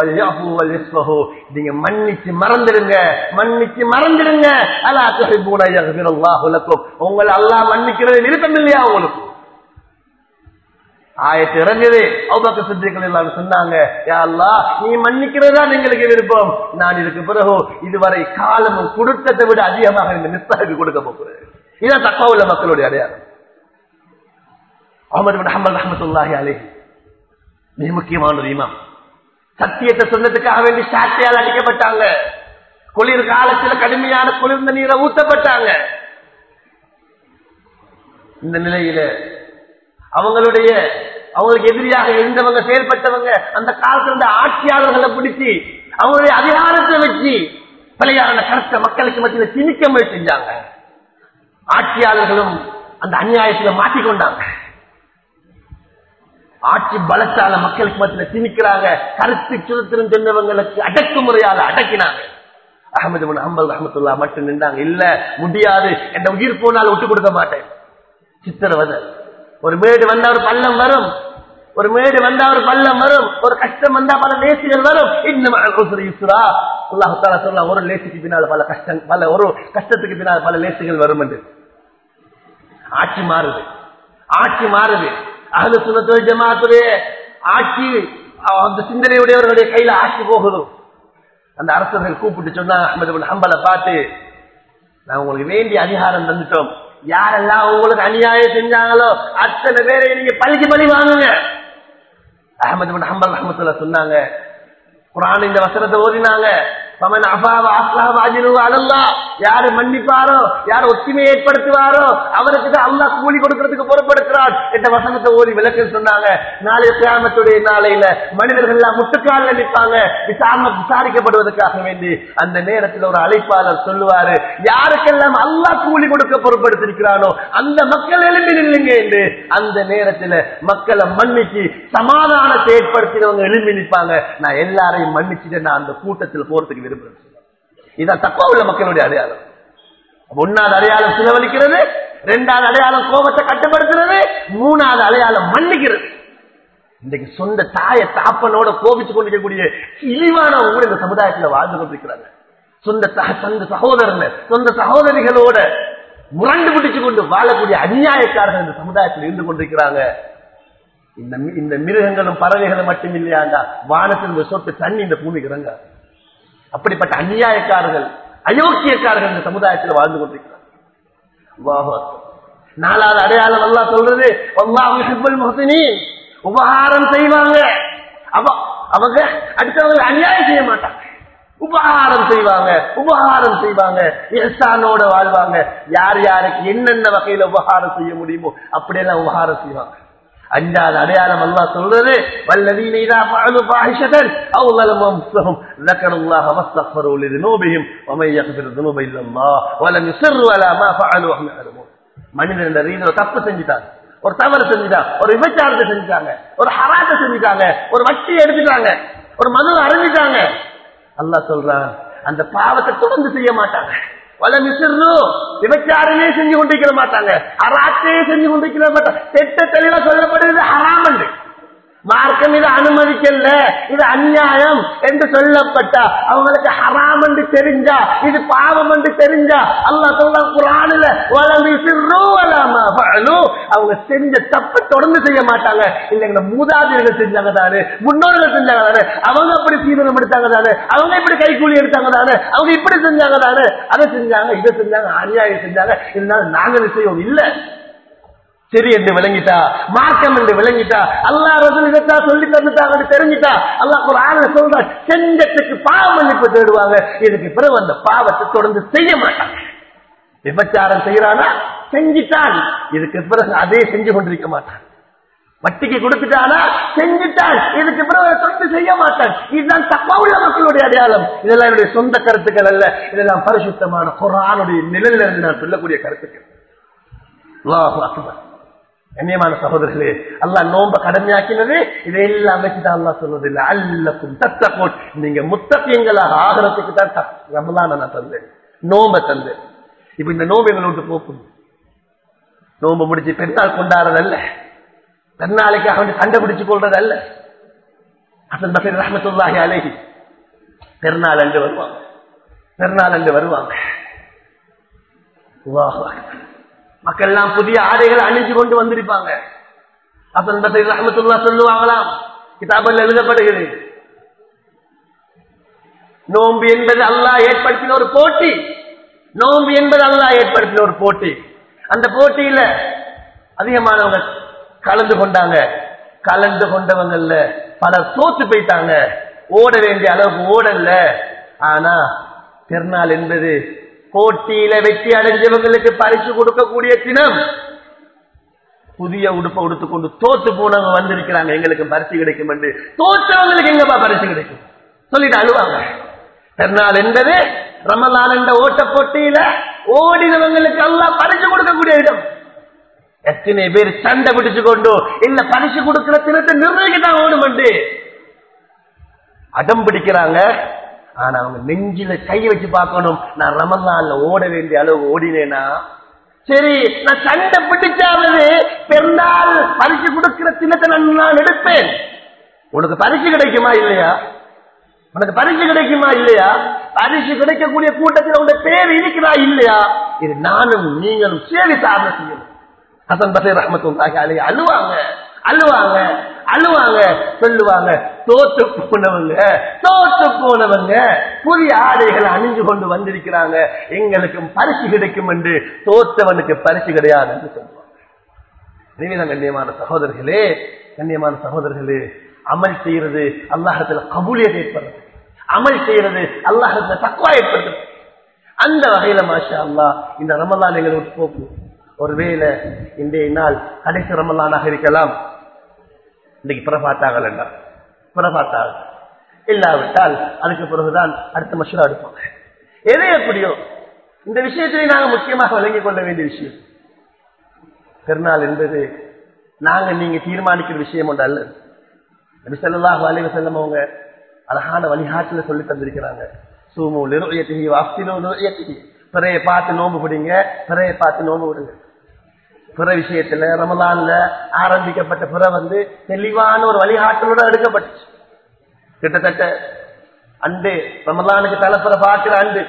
நீங்க மன்னிச்சு மறந்துடுங்க மன்னிச்சு மறந்துடுங்க அல்லா துஹிபூனக்கும் உங்களை அல்லாஹ் மன்னிக்கிறது விருப்பம் இல்லையா உங்களுக்கு ஆயத்து இறங்குது அவ்வளவு சித்திகள் எல்லாம் சொன்னாங்க யா அல்லாஹ் நீ மன்னிக்கிறதா எங்களுக்கு விருப்பம் நான் இதுக்கு பிறகு இதுவரை காலமும் கொடுத்ததை விட அதிகமாக இந்த நிஸ்தாக்கு கொடுக்க போகிறேன் இதான் தக்கா உள்ள மக்களுடைய அடையாளம் அஹமது பின் ஹம்பல் ரஹமத்துல்லாஹி அலைஹி மிக முக்கியமான ஒரு இமாம் சத்தியத்தை சொன்னதுக்காக வேண்டி சாட்டையால் அடிக்கப்பட்டாங்க குளிர் காலத்துல கடுமையான குளிர்ந்த நீரை ஊத்தப்பட்டாங்க இந்த நிலையில அவங்களுடைய அவங்களுக்கு எதிரியாக இருந்தவங்க செயல்பட்டவங்க அந்த காலத்துல இருந்த ஆட்சியாளர்களை பிடிச்சி அவங்களுடைய அதிகாரத்தை வச்சு பழையான கருத்தை மக்களுக்கு மத்தியில் திணிக்க முயற்சி செஞ்சாங்க ஆட்சியாளர்களும் அந்த அநியாயத்துல மாட்டிக்கொண்டாங்க ஆட்சி பலத்தால மக்களுக்கு மத்தியில் திணிக்கிறாங்க கருத்து சுதந்திரம் சொன்னவங்களுக்கு அடக்குமுறையால அடக்கினாங்க அகமது பின் ஹம்பல் ரஹமத்துல்லா மட்டும் நின்றாங்க இல்ல முடியாது என் உயிர் போனால் விட்டு கொடுக்க மாட்டேன் சித்திரவதை ஒரு மேடு வந்தா ஒரு பள்ளம் வரும் ஒரு மேடு வந்தா ஒரு பள்ளம் வரும் ஒரு கஷ்டம் வந்தா பல லேசிகள் வரும் இன்னும் யுஸ்ரா அல்லாஹால சொல்லலாம் ஒரு லேசிக்கு பின்னால் பல கஷ்டம் பல ஒரு கஷ்டத்துக்கு பின்னால் பல லேசுகள் வரும் என்று ஆட்சி மாறுது ஆட்சி மாறுது அகல சுனத்துறை ஜமாத்துடைய ஆட்சி அந்த சிந்தனையுடையவர்களுடைய கையில ஆட்சி போகுது அந்த அரசர்கள் கூப்பிட்டு சொன்னா அஹமது பின் ஹம்பலை பார்த்து நான் உங்களுக்கு வேண்டிய அதிகாரம் தந்துட்டோம் யாரெல்லாம் உங்களுக்கு அநியாயம் செஞ்சாங்களோ அத்தனை பேரை நீங்க பழிக்கு பழி வாங்குங்க அஹமது பின் ஹம்பல் ரஹமத்துல சொன்னாங்க குரான் இந்த வசனத்தை ஓதினாங்க பமன் அபாவ அஸ்லாவ அஜிருவ அல்லா யாரு மன்னிப்பாரோ யார் ஒற்றுமை ஏற்படுத்துவாரோ அவருக்கு தான் அல்லாஹ் கூலி கொடுக்கறதுக்கு பொறுப்படுத்துறார் என்ற வசனத்தை ஓதி விளக்க சொன்னாங்க நாளைய கிராமத்துடைய நாளையில மனிதர்கள் எல்லாம் முட்டுக்கால நிற்பாங்க விசாரணை விசாரிக்கப்படுவதற்காக வேண்டி அந்த நேரத்தில் ஒரு அழைப்பாளர் சொல்லுவாரு யாருக்கெல்லாம் அல்லாஹ் கூலி கொடுக்க பொறுப்படுத்திருக்கிறானோ அந்த மக்கள் எழுப்பி நில்லுங்க என்று அந்த நேரத்தில் மக்களை மன்னிச்சு சமாதானத்தை ஏற்படுத்தினவங்க எழுப்பி நிற்பாங்க நான் எல்லாரையும் மன்னிச்சுட்டு நான் அந்த கூட்டத்தில் போறதுக்கு விரும்புறேன் இதான் தப்பா உள்ள மக்களுடைய அடையாளம் ஒன்னாவது அடையாளம் செலவழிக்கிறது ரெண்டாவது அடையாளம் கோபத்தை கட்டுப்படுத்துறது மூணாவது அடையாளம் மன்னிக்கிறது இன்றைக்கு சொந்த தாய தாப்பனோட கோபிச்சு கொண்டிருக்கக்கூடிய இழிவானவங்க கூட இந்த சமுதாயத்தில் வாழ்ந்து கொண்டிருக்கிறாங்க சொந்த த- சொந்த சகோதரன் சொந்த சகோதரிகளோட முரண்டு பிடிச்சு கொண்டு வாழக்கூடிய அநியாயக்காரர்கள் இந்த சமுதாயத்தில் இருந்து கொண்டிருக்கிறாங்க இந்த மி- இந்த மிருகங்களும் பறவைகளும் மட்டும் இல்லையாண்டா வானத்தில் இந்த சொட்டு தண்ணி இந்த பூமிக்கு இறங்காது அப்படிப்பட்ட அநியாயக்காரர்கள் அயோக்கியக்காரர்கள் இந்த சமுதாயத்தில் வாழ்ந்து கொண்டிருக்கிறார் அல்லாஹு அக்பர். நாலாவது அடையாளம் அல்லாஹ் சொல்றது அல்லாஹ் யுஹிப்புல் முஹ்சினீன். உபகாரம் செய்வாங்க அவ- அவங்க அடுத்தவங்க அநியாயம் செய்ய மாட்டாங்க உபகாரம் செய்வாங்க உபகாரம் செய்வாங்க இஹ்சானோட வாழ்வாங்க யார் யாருக்கு என்னென்ன வகையில உபகாரம் செய்ய முடியுமோ அப்படியெல்லாம் உபகாரம் செய்வாங்க அஞ்சாவது அடையாளம் அல்லாஹ் சொல்றது வல்லதீன இதா ஃபஅலு ஃபாஹிஷதன் அவ் ظلموا انفسهم ذكروا الله واستغفروا لذنوبهم ومن يغفر الذنوب الا الله ولم يصروا على ما فعلوا وهم يعلمون மனிதன் இந்த ரீதியில தப்பு செஞ்சுட்டாங்க ஒரு தவறு செஞ்சுட்டாங்க ஒரு விபச்சாரத்தை செஞ்சுட்டாங்க ஒரு ஹராத்தை செஞ்சுட்டாங்க ஒரு வட்டி எடுத்துட்டாங்க ஒரு மது அறிஞ்சிட்டாங்க அல்லாஹ் சொல்றான் அந்த பாவத்தை தொடர்ந்து செய்ய மாட்டாங்க வல மிசிறு விபச்சாரமே செஞ்சு கொண்டிருக்க மாட்டாங்க அராத்தையே செஞ்சு கொண்டிருக்க மாட்டாங்க தெட்ட தெளிவா சொல்லப்படுறது ஹராம் என்று மார்க்கம் இது அனுமதிக்கல இது அநியாயம் என்று சொல்லப்பட்டா அவங்களுக்கு ஹராம் என்று தெரிஞ்சா இது பாவம் என்று தெரிஞ்சா அல்லாஹ் சொல்ல குரானில வலம் யுசிர்ரு வலா மா ஃபஅலு. அவங்க செஞ்ச தப்பை தொடர்ந்து செய்ய மாட்டாங்க இல்லைங்க மூதாதையர்கள் செஞ்சாங்க தானே முன்னோர்கள் செஞ்சாங்க தானே அவங்க அப்படி சீதனம் எடுத்தாங்க தானே அவங்க இப்படி கைக்கூலி எடுத்தாங்க தானே அவங்க இப்படி செஞ்சாங்க தானே அதை செஞ்சாங்க இதை செஞ்சாங்க அநியாயம் செஞ்சாங்க இருந்தாலும் நாங்கள் செய்வோம் இல்ல சரி என்று விளங்கிட்டா மார்க்கம் என்று விளங்கிட்டா அல்லா ரசூல் இதைத்தான் சொல்லி தந்துட்டாங்க தெரிஞ்சிட்டா அல்லாஹ் ஒரு ஆள சொல்ற செஞ்சத்துக்கு பாவ மன்னிப்பு தேடுவாங்க இதுக்கு பிறகு அந்த பாவத்தை தொடர்ந்து செய்ய மாட்டாங்க விபச்சாரம் செய்யறானா செஞ்சிட்டான் இதுக்கு பிறகு அதே செஞ்சு கொண்டிருக்க மாட்டான் வட்டிக்கு கொடுத்துட்டானா செஞ்சுட்டான் இதுக்கு பிறகு அதை தொடர்ந்து செய்ய மாட்டான் இதுதான் தப்பா உள்ள மக்களுடைய அடையாளம் இதெல்லாம் என்னுடைய சொந்த கருத்துக்கள் அல்ல இதெல்லாம் பரிசுத்தமான குரானுடைய நிழலில் இருந்து நான் சொல்லக்கூடிய கருத்துக்கள் அல்லாஹு அக்பர் கண்ணியமான சகோதரர்களே அல்லாஹ் நோம்ப கடமையாக்கினது இதையெல்லாம் வச்சுதான் அல்லாஹ் சொல்வது இல்லை அல்லக்கும் தத்தகோட் நீங்க முத்தப்பியங்களாக ஆகிறதுக்கு தான் த- ரமலானை நான் தந்தேன் நோம்ப தந்தேன் இப்ப இந்த நோம்பு எங்களை விட்டு போக்கும் நோம்பு முடிச்சு பெருநாள் கொண்டாடுறதல்ல பெருநாளைக்காக வேண்டி சண்டை பிடிச்சு கொள்றது அல்ல அசன் பசீர் ரஹமத்துல்லாஹி அலைஹி பெருநாள் அன்று வருவாங்க பெருநாள் அன்று வருவாங்க அல்லாஹு அக்பர். மக்கள் எல்லாம் புதிய ஆடைகளை அணிஞ்சு கொண்டு வந்திருப்பாங்க அசன் பசீர் ரஹமத்துல்லா சொல்லுவாங்களாம் கிதாபில் எழுதப்படுகிறது நோன்பு என்பது அல்லாஹ் ஏற்படுத்தின ஒரு போட்டி நோன்பு என்பது அல்லாஹ் ஏற்படுத்தின ஒரு போட்டி அந்த போட்டியில அதிகமானவங்க கலந்து கொண்டாங்க கலந்து கொண்டவங்கல்ல பலர் தோத்து போயிட்டாங்க ஓட வேண்டிய அளவுக்கு ஓடல ஆனா திருநாள் என்பது போட்டியில வெற்றி அடைஞ்சவங்களுக்கு பரிசு கொடுக்கக்கூடிய தினம் புதிய உடுப்பை உடுத்துக்கொண்டு தோத்து போனவங்க வந்திருக்கிறாங்க எங்களுக்கு பரிசு கிடைக்கும் என்று தோற்றவங்களுக்கு எங்கப்பா பரிசு கிடைக்கும் சொல்லிட்டு அழுவாங்க திருநாள் என்பது ரமலான் என்ற ஓட்ட போட்டியில ஓடினவங்களுக்கு எல்லாம் பரிசு கொடுக்கக்கூடிய இடம் எத்தனை பேர் சண்டை பிடிச்சு கொண்டு இல்ல பரிசு கொடுக்கிற தினத்தை நிர்ணயிக்கத்தான் ஓடும் என்று அடம் பிடிக்கிறாங்க ஆனா அவங்க நெஞ்சில கை வச்சு பார்க்கணும் நான் ரமலான்ல ஓட வேண்டிய அளவு ஓடினேனா சரி நான் சண்டை பிடிச்சாவது பெருநாள் பரிசு கொடுக்கிற தினத்தை நான் நான் எடுப்பேன் உனக்கு பரிசு கிடைக்குமா இல்லையா உனக்கு பரிசு கிடைக்குமா இல்லையா பரிசு கிடைக்கக்கூடிய கூட்டத்தில் உங்க பேர் இருக்கிறா இல்லையா இது நானும் நீங்களும் சேவை சாதனை செய்யணும் ஹசன் பசீர் ரஹமத்துல்லாஹி அலைஹி அழுவாங்க அழுவாங்க அழுவாங்க சொல்லுவாங்க தோத்து போனவங்க தோத்து போனவங்க புதிய ஆடைகளை அணிஞ்சு கொண்டு வந்திருக்கிறாங்க எங்களுக்கும் பரிசு கிடைக்கும் என்று தோத்தவனுக்கு பரிசு கிடையாது என்று சொல்லுவாங்க நிவேதம் கண்ணியமான சகோதரர்களே கண்ணியமான சகோதரர்களே அமல் செய்யறது அல்லாஹத்துல கபூலியத்தை ஏற்படுறது அமல் செய்யறது அல்லாஹத்துல தக்குவா ஏற்படுறது அந்த வகையில மாஷா அல்லா இந்த ரமலான் எங்களை விட்டு போக்கும் ஒருவேளை இன்றைய நாள் கடைசி ரமலானாக இருக்கலாம் இன்னைக்கு புறப்பாட்டார்கள் என்றால் புறப்பாட்டாக இல்லாவிட்டால் அதுக்கு பிறகுதான் அடுத்த மஷூரா எடுப்பாங்க எது எப்படியோ இந்த விஷயத்திலே நாங்கள் முக்கியமாக விளங்கிக் கொள்ள வேண்டிய விஷயம் திருநாள் என்பது நாங்க நீங்க தீர்மானிக்கிற விஷயம் ஒன்று அல்ல நபி ஸல்லல்லாஹு அலைஹி வஸல்லம் அவங்க அழகான வழிகாட்டுல சொல்லி தந்திருக்கிறாங்க சூமு லிருயத்திஹி வாஃப்திலு லிருயத்திஹி பிறையை பார்த்து நோம்பு பிடிங்க பிறையை பார்த்து நோம்பு விடுங்க பிற விஷயத்துல ரமலான்ல ஆரம்பிக்கப்பட்ட பிற வந்து தெளிவான ஒரு வழிகாட்டலோட எடுக்கப்பட்டுச்சு கிட்டத்தட்ட அண்டு ரமலானுக்கு தலைப்புற பார்க்கிற அண்டு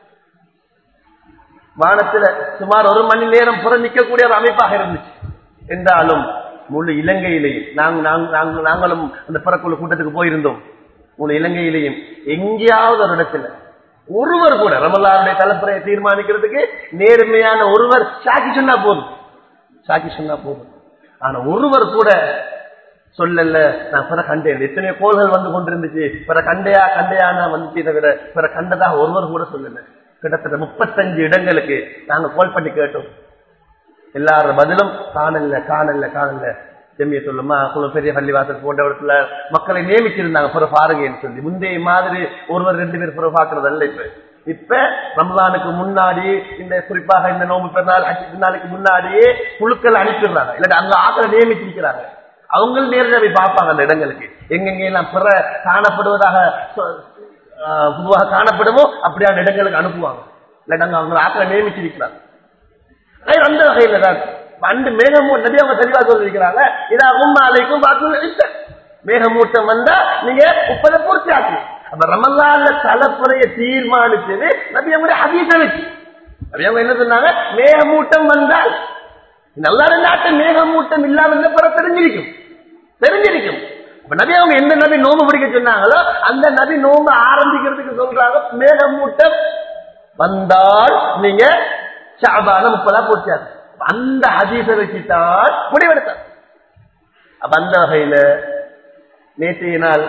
வானத்துல சுமார் ஒரு மணி நேரம் புற நிற்கக்கூடிய ஒரு அமைப்பாக இருந்துச்சு என்றாலும் முழு இலங்கையிலேயும் நாங்க நாங்க- நாங்க- நாங்களும் அந்த பிறக்குள்ள கூட்டத்துக்கு போயிருந்தோம் முழு இலங்கையிலேயும் எங்கேயாவது ஒரு இடத்துல ஒருவர் கூட ரமலானுடைய தலைப்புறையை தீர்மானிக்கிறதுக்கு நேர்மையான ஒருவர் சாக்கி சொன்னா போதும் சாக்கி சொன்னா போதும் ஆனா ஒருவர் கூட சொல்லல நான் பிற கண்டேன் எத்தனையோ கோள்கள் வந்து கொண்டிருந்துச்சு பிற கண்டையா கண்டையா நான் வந்துச்சு தவிர பிற கண்டதா ஒருவர் கூட சொல்லல கிட்டத்தட்ட முப்பத்தஞ்சு இடங்களுக்கு நாங்க கால் பண்ணி கேட்டோம் எல்லார பதிலும் காணல காணல காணல செம்மிய சொல்லுமா குளம் பெரிய பள்ளிவாசல் போன்ற இடத்துல மக்களை நியமிச்சிருந்தாங்க புற பாருங்கன்னு சொல்லி முந்தைய மாதிரி ஒருவர் ரெண்டு பேர் புற பாக்குறது அல்ல இப்ப இப்ப ரம்லானுக்கு முன்னாடி இந்த குறிப்பாக இந்த நோம்பு பெருநாள் அஞ்சு நாளைக்கு முன்னாடியே குழுக்கள் அனுப்பிடுறாங்க இல்லாட்டி அங்க ஆக்களை நியமிச்சிருக்கிறாங்க அவங்களும் நேரில் போய் பார்ப்பாங்க அந்த இடங்களுக்கு எங்கெங்க எல்லாம் பிற காணப்படுவதாக சொ- ஆஹ் பொதுவாக காணப்படுமோ அப்படியான இடங்களுக்கு அனுப்புவாங்க இல்லாட்டி அங்க அவங்க ஆக்களை நியமிச்சிருக்கிறாங்க அது அந்த வகையில தான் பண்டு மேகமூட்டம் நபி அவங்க தெளிவா சொல்லிருக்கிறாங்க இதா உம்மா அலைக்கும் பார்த்து மேகமூட்டம் வந்தா நீங்க முப்பதை பூர்த்தி ஆச்சு அப்ப ரமல்லான்ல தலைப்புறைய தீர்மானிச்சது நபி அவங்க ஹதீஸ வச்சு நபி அவங்க என்ன சொன்னாங்க மேகமூட்டம் வந்தால் நல்லா இருந்தாட்ட மேகமூட்டம் இல்லாம இருந்த பிற தெரிஞ்சிருக்கும் தெரிஞ்சிருக்கும் அப்ப நபி அவங்க எந்த நபி நோம்பு பிடிக்க சொன்னாங்களோ அந்த நபி நோம்பு ஆரம்பிக்கிறதுக்கு சொல்றாங்க மேகமூட்டம் வந்தால் நீங்க ஷாபான முப்பதா பூர்த்தியாது அந்த ஹதீஸ வச்சுதான் முடிவெடுத்தார் அப்ப அந்த வகையில நேற்றைய நாள்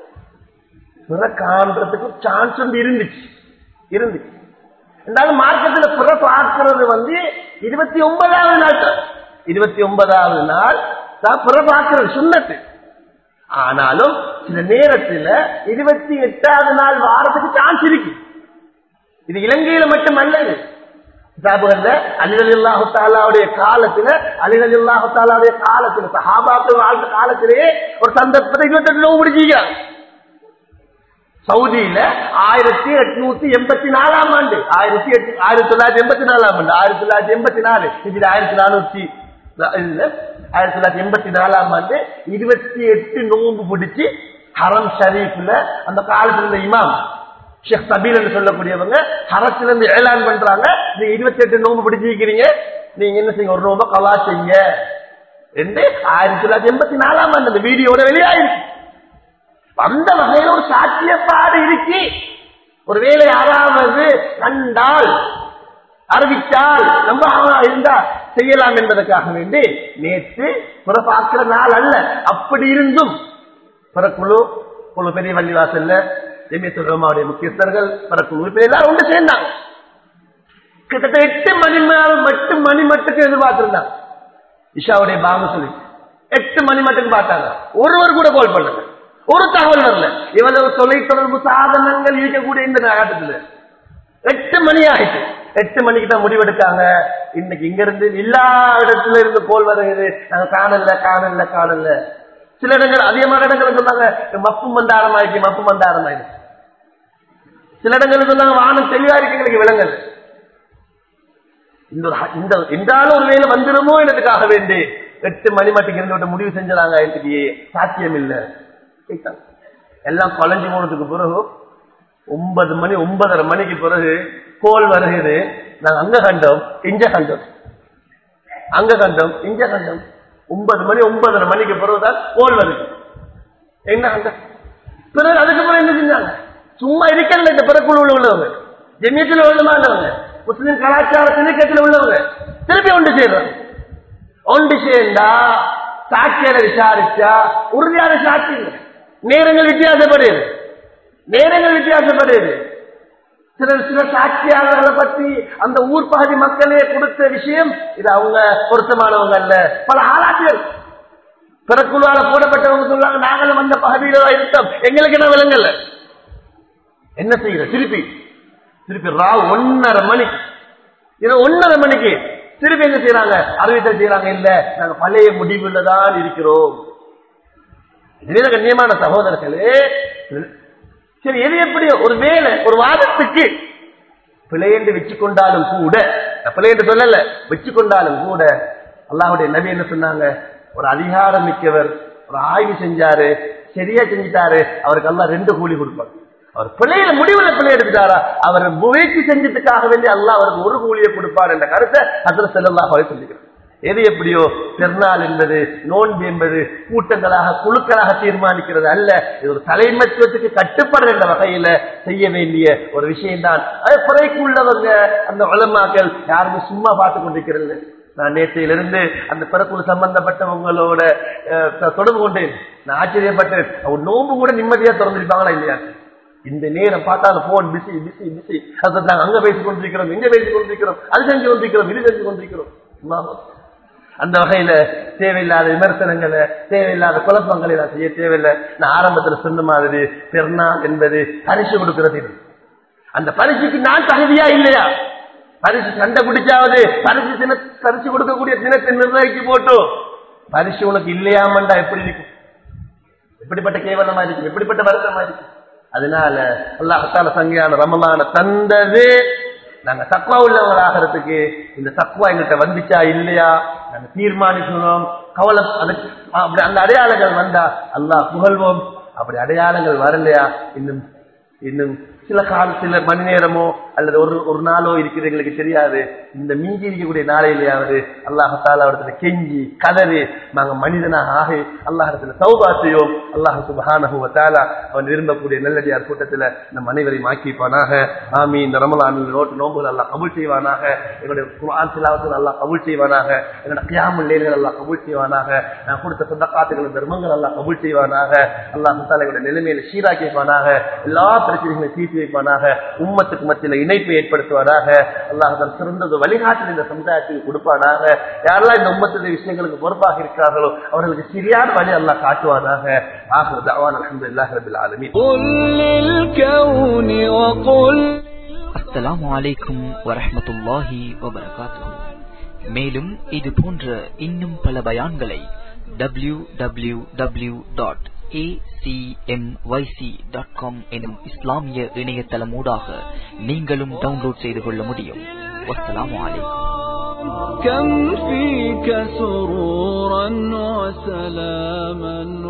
பிற காண்றதுக்கு சான்ஸ் வந்து இருந்துச்சு இருந்துச்சு இருந்தாலும் மார்க்கத்துல பிற பார்க்கிறது வந்து இருபத்தி ஒன்பதாவது நாள் தான் இருபத்தி ஒன்பதாவது நாள் தான் பிற பார்க்கிறது சுண்ணத்து ஆனாலும் சில நேரத்துல இருபத்தி எட்டாவது நாள் வாரத்துக்கு சான்ஸ் இருக்கு இது இலங்கையில மட்டுமல்ல இது கிதாபுகள்ல அலிகள் இல்லாஹு தாலாவுடைய காலத்துல அலிகள் இல்லாஹு தாலாவுடைய காலத்துல சஹாபாக்கள் வாழ்ந்த காலத்திலேயே ஒரு சந்தர்ப்பத்தை இருபத்தெட்டு நோவு முடிச்சிருக்கிறாங்க சவுதியில ஆயிரத்தி எட்நூத்தி எண்பத்தி நாலாம் ஆண்டு ஆயிரத்தி எட்டு ஆயிரத்தி தொள்ளாயிரத்தி எண்பத்தி நாலாம் ஆண்டு ஆயிரத்தி தொள்ளாயிரத்தி எண்பத்தி நாலு இது ஆயிரத்தி நானூத்தி இல்ல ஆயிரத்தி தொள்ளாயிரத்தி எண்பத்தி நாலாம் ஆண்டு இருபத்தி எட்டு நோன்பு பிடிச்சு ஹரம் ஷரீஃப்ல அந்த காலத்துல இருந்த இமாம் ஷேக் சபீல் என்று சொல்லக்கூடியவங்க ஹரத்துல இருந்து ஏலான் பண்றாங்க நீங்க இருபத்தி எட்டு நோன்பு பிடிச்சிருக்கிறீங்க நீங்க என்ன செய்யுங்க ஒரு நோம்ப கலா செய்யுங்க என்று ஆயிரத்தி தொள்ளாயிரத்தி எண்பத்தி நாலாம் ஆண்டு அந்த வீடியோட வெளியாயிருக்கு அந்த வகையில ஒரு சாத்தியப்பாடு இருக்கு ஒருவேளை யாராவது கண்டால் அறிவித்தால் நம்ப இருந்தா செய்யலாம் என்பதற்காக வேண்டி நேற்று பிற பார்க்கிற நாள் அல்ல அப்படி இருந்தும் பிறக்குழு குழு பெரிய வள்ளிவாசல்ல ஜெமியத்துடைய முக்கியஸ்தர்கள் பிறக்குழு உறுப்பினர் எல்லாரும் ஒன்று சேர்ந்தாங்க கிட்டத்தட்ட எட்டு மணி நேரம் எட்டு மணி மட்டுக்கு எதிர்பார்த்திருந்தாங்க இஷாவுடைய பாங்க சொல்லி எட்டு மணி மட்டுக்கு பார்த்தாங்க ஒருவர் கூட கால் பண்ணல ஒரு தகவல் வரல இவ்வளவு தொலைத்தொடர்பு சாதனங்கள் இருக்கக்கூடிய இந்த காலத்துல எட்டு மணி ஆயிடுச்சு எட்டு மணிக்கு தான் முடிவெடுத்தாங்க இன்னைக்கு இங்க இருந்து எல்லா இடத்துல இருந்து கோல் வருகிறது நாங்க காணல காணல காணல சில இடங்கள் அதிகமான இடங்கள் சொன்னாங்க மப்பு மந்தாரம் ஆயிடுச்சு மப்பு மந்தாரம் ஆயிடுச்சு சில இடங்கள் சொன்னாங்க வானம் தெளிவா இருக்கு எங்களுக்கு விலங்கல் இந்த ஒரு- இந்த என்றாலும் ஒரு வேலை வந்துருமோ எனதுக்காக வேண்டி எட்டு மணி மட்டுக்கு இருந்து விட்டு முடிவு செஞ்சாங்க எனக்கு சாத்தியம் இல்ல கேட்டாங்க. எல்லாம் குழஞ்சி போனதுக்கு பிறகு ஒன்பது மணி ஒன்பதரை மணிக்கு பிறகு கோல் வருகிறது நாங்க அங்க கண்டோம் இங்க கண்டோம் அங்க கண்டோம் இங்க கண்டோம் ஒன்பது மணி ஒன்பதரை மணிக்கு பிறகுதான் கோல் வருது என்ன கண்டம் பிறகு அதுக்கு பிறகு என்ன செஞ்சாங்க சும்மா இருக்கல இந்த பிறக்குள்ள உள்ளவங்க ஜெமியத்தில் உள்ளமானவங்க முஸ்லிம் கலாச்சார திணைக்கத்தில் உள்ளவங்க திருப்பி ஒன்று சேர்றாங்க ஒன்று சேர்ந்தா சாட்சியரை விசாரிச்சா உறுதியான சாட்சி இல்லை நேரங்கள் வித்தியாசப்படுது நேரங்கள் வித்தியாசப்படுது சில சில சாட்சியாளர்களை பற்றி அந்த ஊர் பகுதி மக்களே கொடுத்த விஷயம் இது அவங்க பொருத்தமானவங்க அல்ல பல ஆளாட்டியல் பிறக்குள்ளால போடப்பட்டவங்க சொல்றாங்க நாங்களும் அந்த பகுதியில தான் இருக்கோம் எங்களுக்கு என்ன விலங்கல்ல என்ன செய்யற திருப்பி திருப்பி ராவ் ஒன்னரை மணிக்கு இது ஒன்னரை மணிக்கு திருப்பி என்ன செய்யறாங்க அறிவித்தல் செய்யறாங்க இல்ல நாங்க பழைய முடிவுல தான் இருக்கிறோம் இதுவே கண்ணியமான சகோதரர்களே சரி எது எப்படி ஒரு வேலை ஒரு வாதத்துக்கு பிழையென்று வச்சு கொண்டாலும் கூட நான் பிழை என்று சொல்லல வச்சு கொண்டாலும் கூட அல்லாஹ்வுடைய நபி என்ன சொன்னாங்க ஒரு அதிகாரம் மிக்கவர் ஒரு ஆய்வு செஞ்சாரு சரியா செஞ்சுட்டாரு அவருக்கு எல்லாம் ரெண்டு கூலி கொடுப்பாங்க அவர் பிள்ளையில முடிவுல பிள்ளை எடுத்துட்டாரா அவர் முயற்சி செஞ்சதுக்காக வேண்டி அல்லாஹ் அவருக்கு ஒரு கூலியை கொடுப்பார் என்ற கருத்தை அதில் செல்லல்லாஹ் சொல்லிக்கிறார் எது எப்படியோ பெருநாள் என்பது நோன்பு என்பது கூட்டங்களாக குழுக்களாக தீர்மானிக்கிறது அல்ல இது ஒரு தலைமத்துவத்துக்கு கட்டுப்படுற வகையில செய்ய வேண்டிய ஒரு விஷயம்தான் அது குறைக்கு உள்ளவங்க அந்த உலமாக்கள் யாருமே சும்மா பார்த்து கொண்டிருக்கிறது நான் நேற்றையிலிருந்து அந்த பிறக்குழு சம்பந்தப்பட்டவங்களோட அஹ், த- தொடர்பு கொண்டேன் நான் ஆச்சரியப்பட்டேன் அவங்க நோன்பு கூட நிம்மதியா திறந்திருப்பாங்களா இல்லையா இந்த நேரம் பார்த்தாலும் போன் பிஸி பிஸி பிஸி அது நாங்க அங்க பேசிக் கொண்டிருக்கிறோம் இங்க பேசிக் கொண்டிருக்கிறோம் அது செஞ்சு கொண்டிருக்கிறோம் இது செஞ்சு கொண்டிருக்கிறோம் அல்லாஹ் அந்த வகையில தேவையில்லாத விமர்சனங்களை தேவையில்லாத குழப்பங்களை நான் செய்ய தேவையில்லை நான் ஆரம்பத்துல சொன்ன மாதிரி பெருநாள் என்பது பரிசு கொடுக்கிறது இது. அந்த பரிசுக்கு நான் தகுதியா இல்லையா பரிசு சண்டை பிடிச்சாவது பரிசு தின பரிசு கொடுக்கக்கூடிய தினத்தை நிர்ணயிச்சு போட்டோம் பரிசு உனக்கு இல்லையாமண்டா எப்படி இருக்கும் எப்படிப்பட்ட கேவலமா இருக்கும் எப்படிப்பட்ட வருத்தமா இருக்கும் அதனால அல்லாஹால சங்கையான ரமலான தந்தது நாங்க தக்குவா உள்ளவங்களாகிறதுக்கு இந்த தக்குவா எங்கள்கிட்ட வந்துச்சா இல்லையா நாங்க தீர்மானிக்கணும் கவலை அதுக்கு அப்படி அந்த அடையாளங்கள் வந்தா அல்லாஹ் புகழ்வோம் அப்படி அடையாளங்கள் வரலையா இன்னும் இன்னும் சில கால சில மணி நேரமோ அல்லது ஒரு ஒரு நாளோ இருக்குது எங்களுக்கு தெரியாது இந்த மிஞ்சி இருக்கக்கூடிய நாளையிலேயாவது அல்லாஹால அவரத்துல கெஞ்சி கதறி நாங்க மனிதனாக ஆகி அல்லாஹத்துல சௌபா செய்வோம் அல்லாஹ் சுபஹானஹு வ தஆலா அவன் விரும்பக்கூடிய நல்லடியார் கூட்டத்துல நம் அனைவரையும் ஆக்கிப்பானாக ஆமி இந்த ரமலானில் நோட்டு நோம்புகள் அல்லாஹ் கபூல் செய்வானாக எங்களுடைய குர்ஆன் திலாவத்தில் அல்லாஹ் கபூல் செய்வானாக எங்களுடைய கியாமுல் லைல்கள் அல்லாஹ் கபூல் செய்வானாக நான் கொடுத்த சதக்காத்துகள் தர்மங்கள் அல்லாஹ் கபூல் செய்வானாக அல்லாஹ் தாலா எங்களுடைய நிலைமையில சீராக்கி வைப்பானாக எல்லா பிரச்சனைகளையும் தீர்த்து வைப்பானாக உம்மத்துக்கு மத்தியில இணைப்பை ஏற்படுத்துவானாக அல்லாஹ் தன் சிறந்தது வழிகாட்டில் இந்த சமுதாயத்துக்கு கொடுப்பானாக யாரெல்லாம் இந்த உம்மத்துடைய விஷயங்களுக்கு பொறுப்பாக இருக்கிறார்களோ அவர்களுக்கு சரியான வழி அல்லாஹ் காட்டுவானாக ஆகிறது தவான் அலமதுல்லாஹ் ரபில் ஆலமீன் قل للكون وقل அஸ்ஸலாமு அலைக்கும் வரஹ்மத்துல்லாஹி வபரகாத்துஹு மேலும் இது போன்ற இன்னும் பல பயான்களை W W W dot dot com எனும் இஸ்லாமிய இணையதளமூடாக நீங்களும் டவுன்லோட் செய்து கொள்ள முடியும் வஸ்ஸலாமு அலைக்கும் كم فيك سرورا وسلاما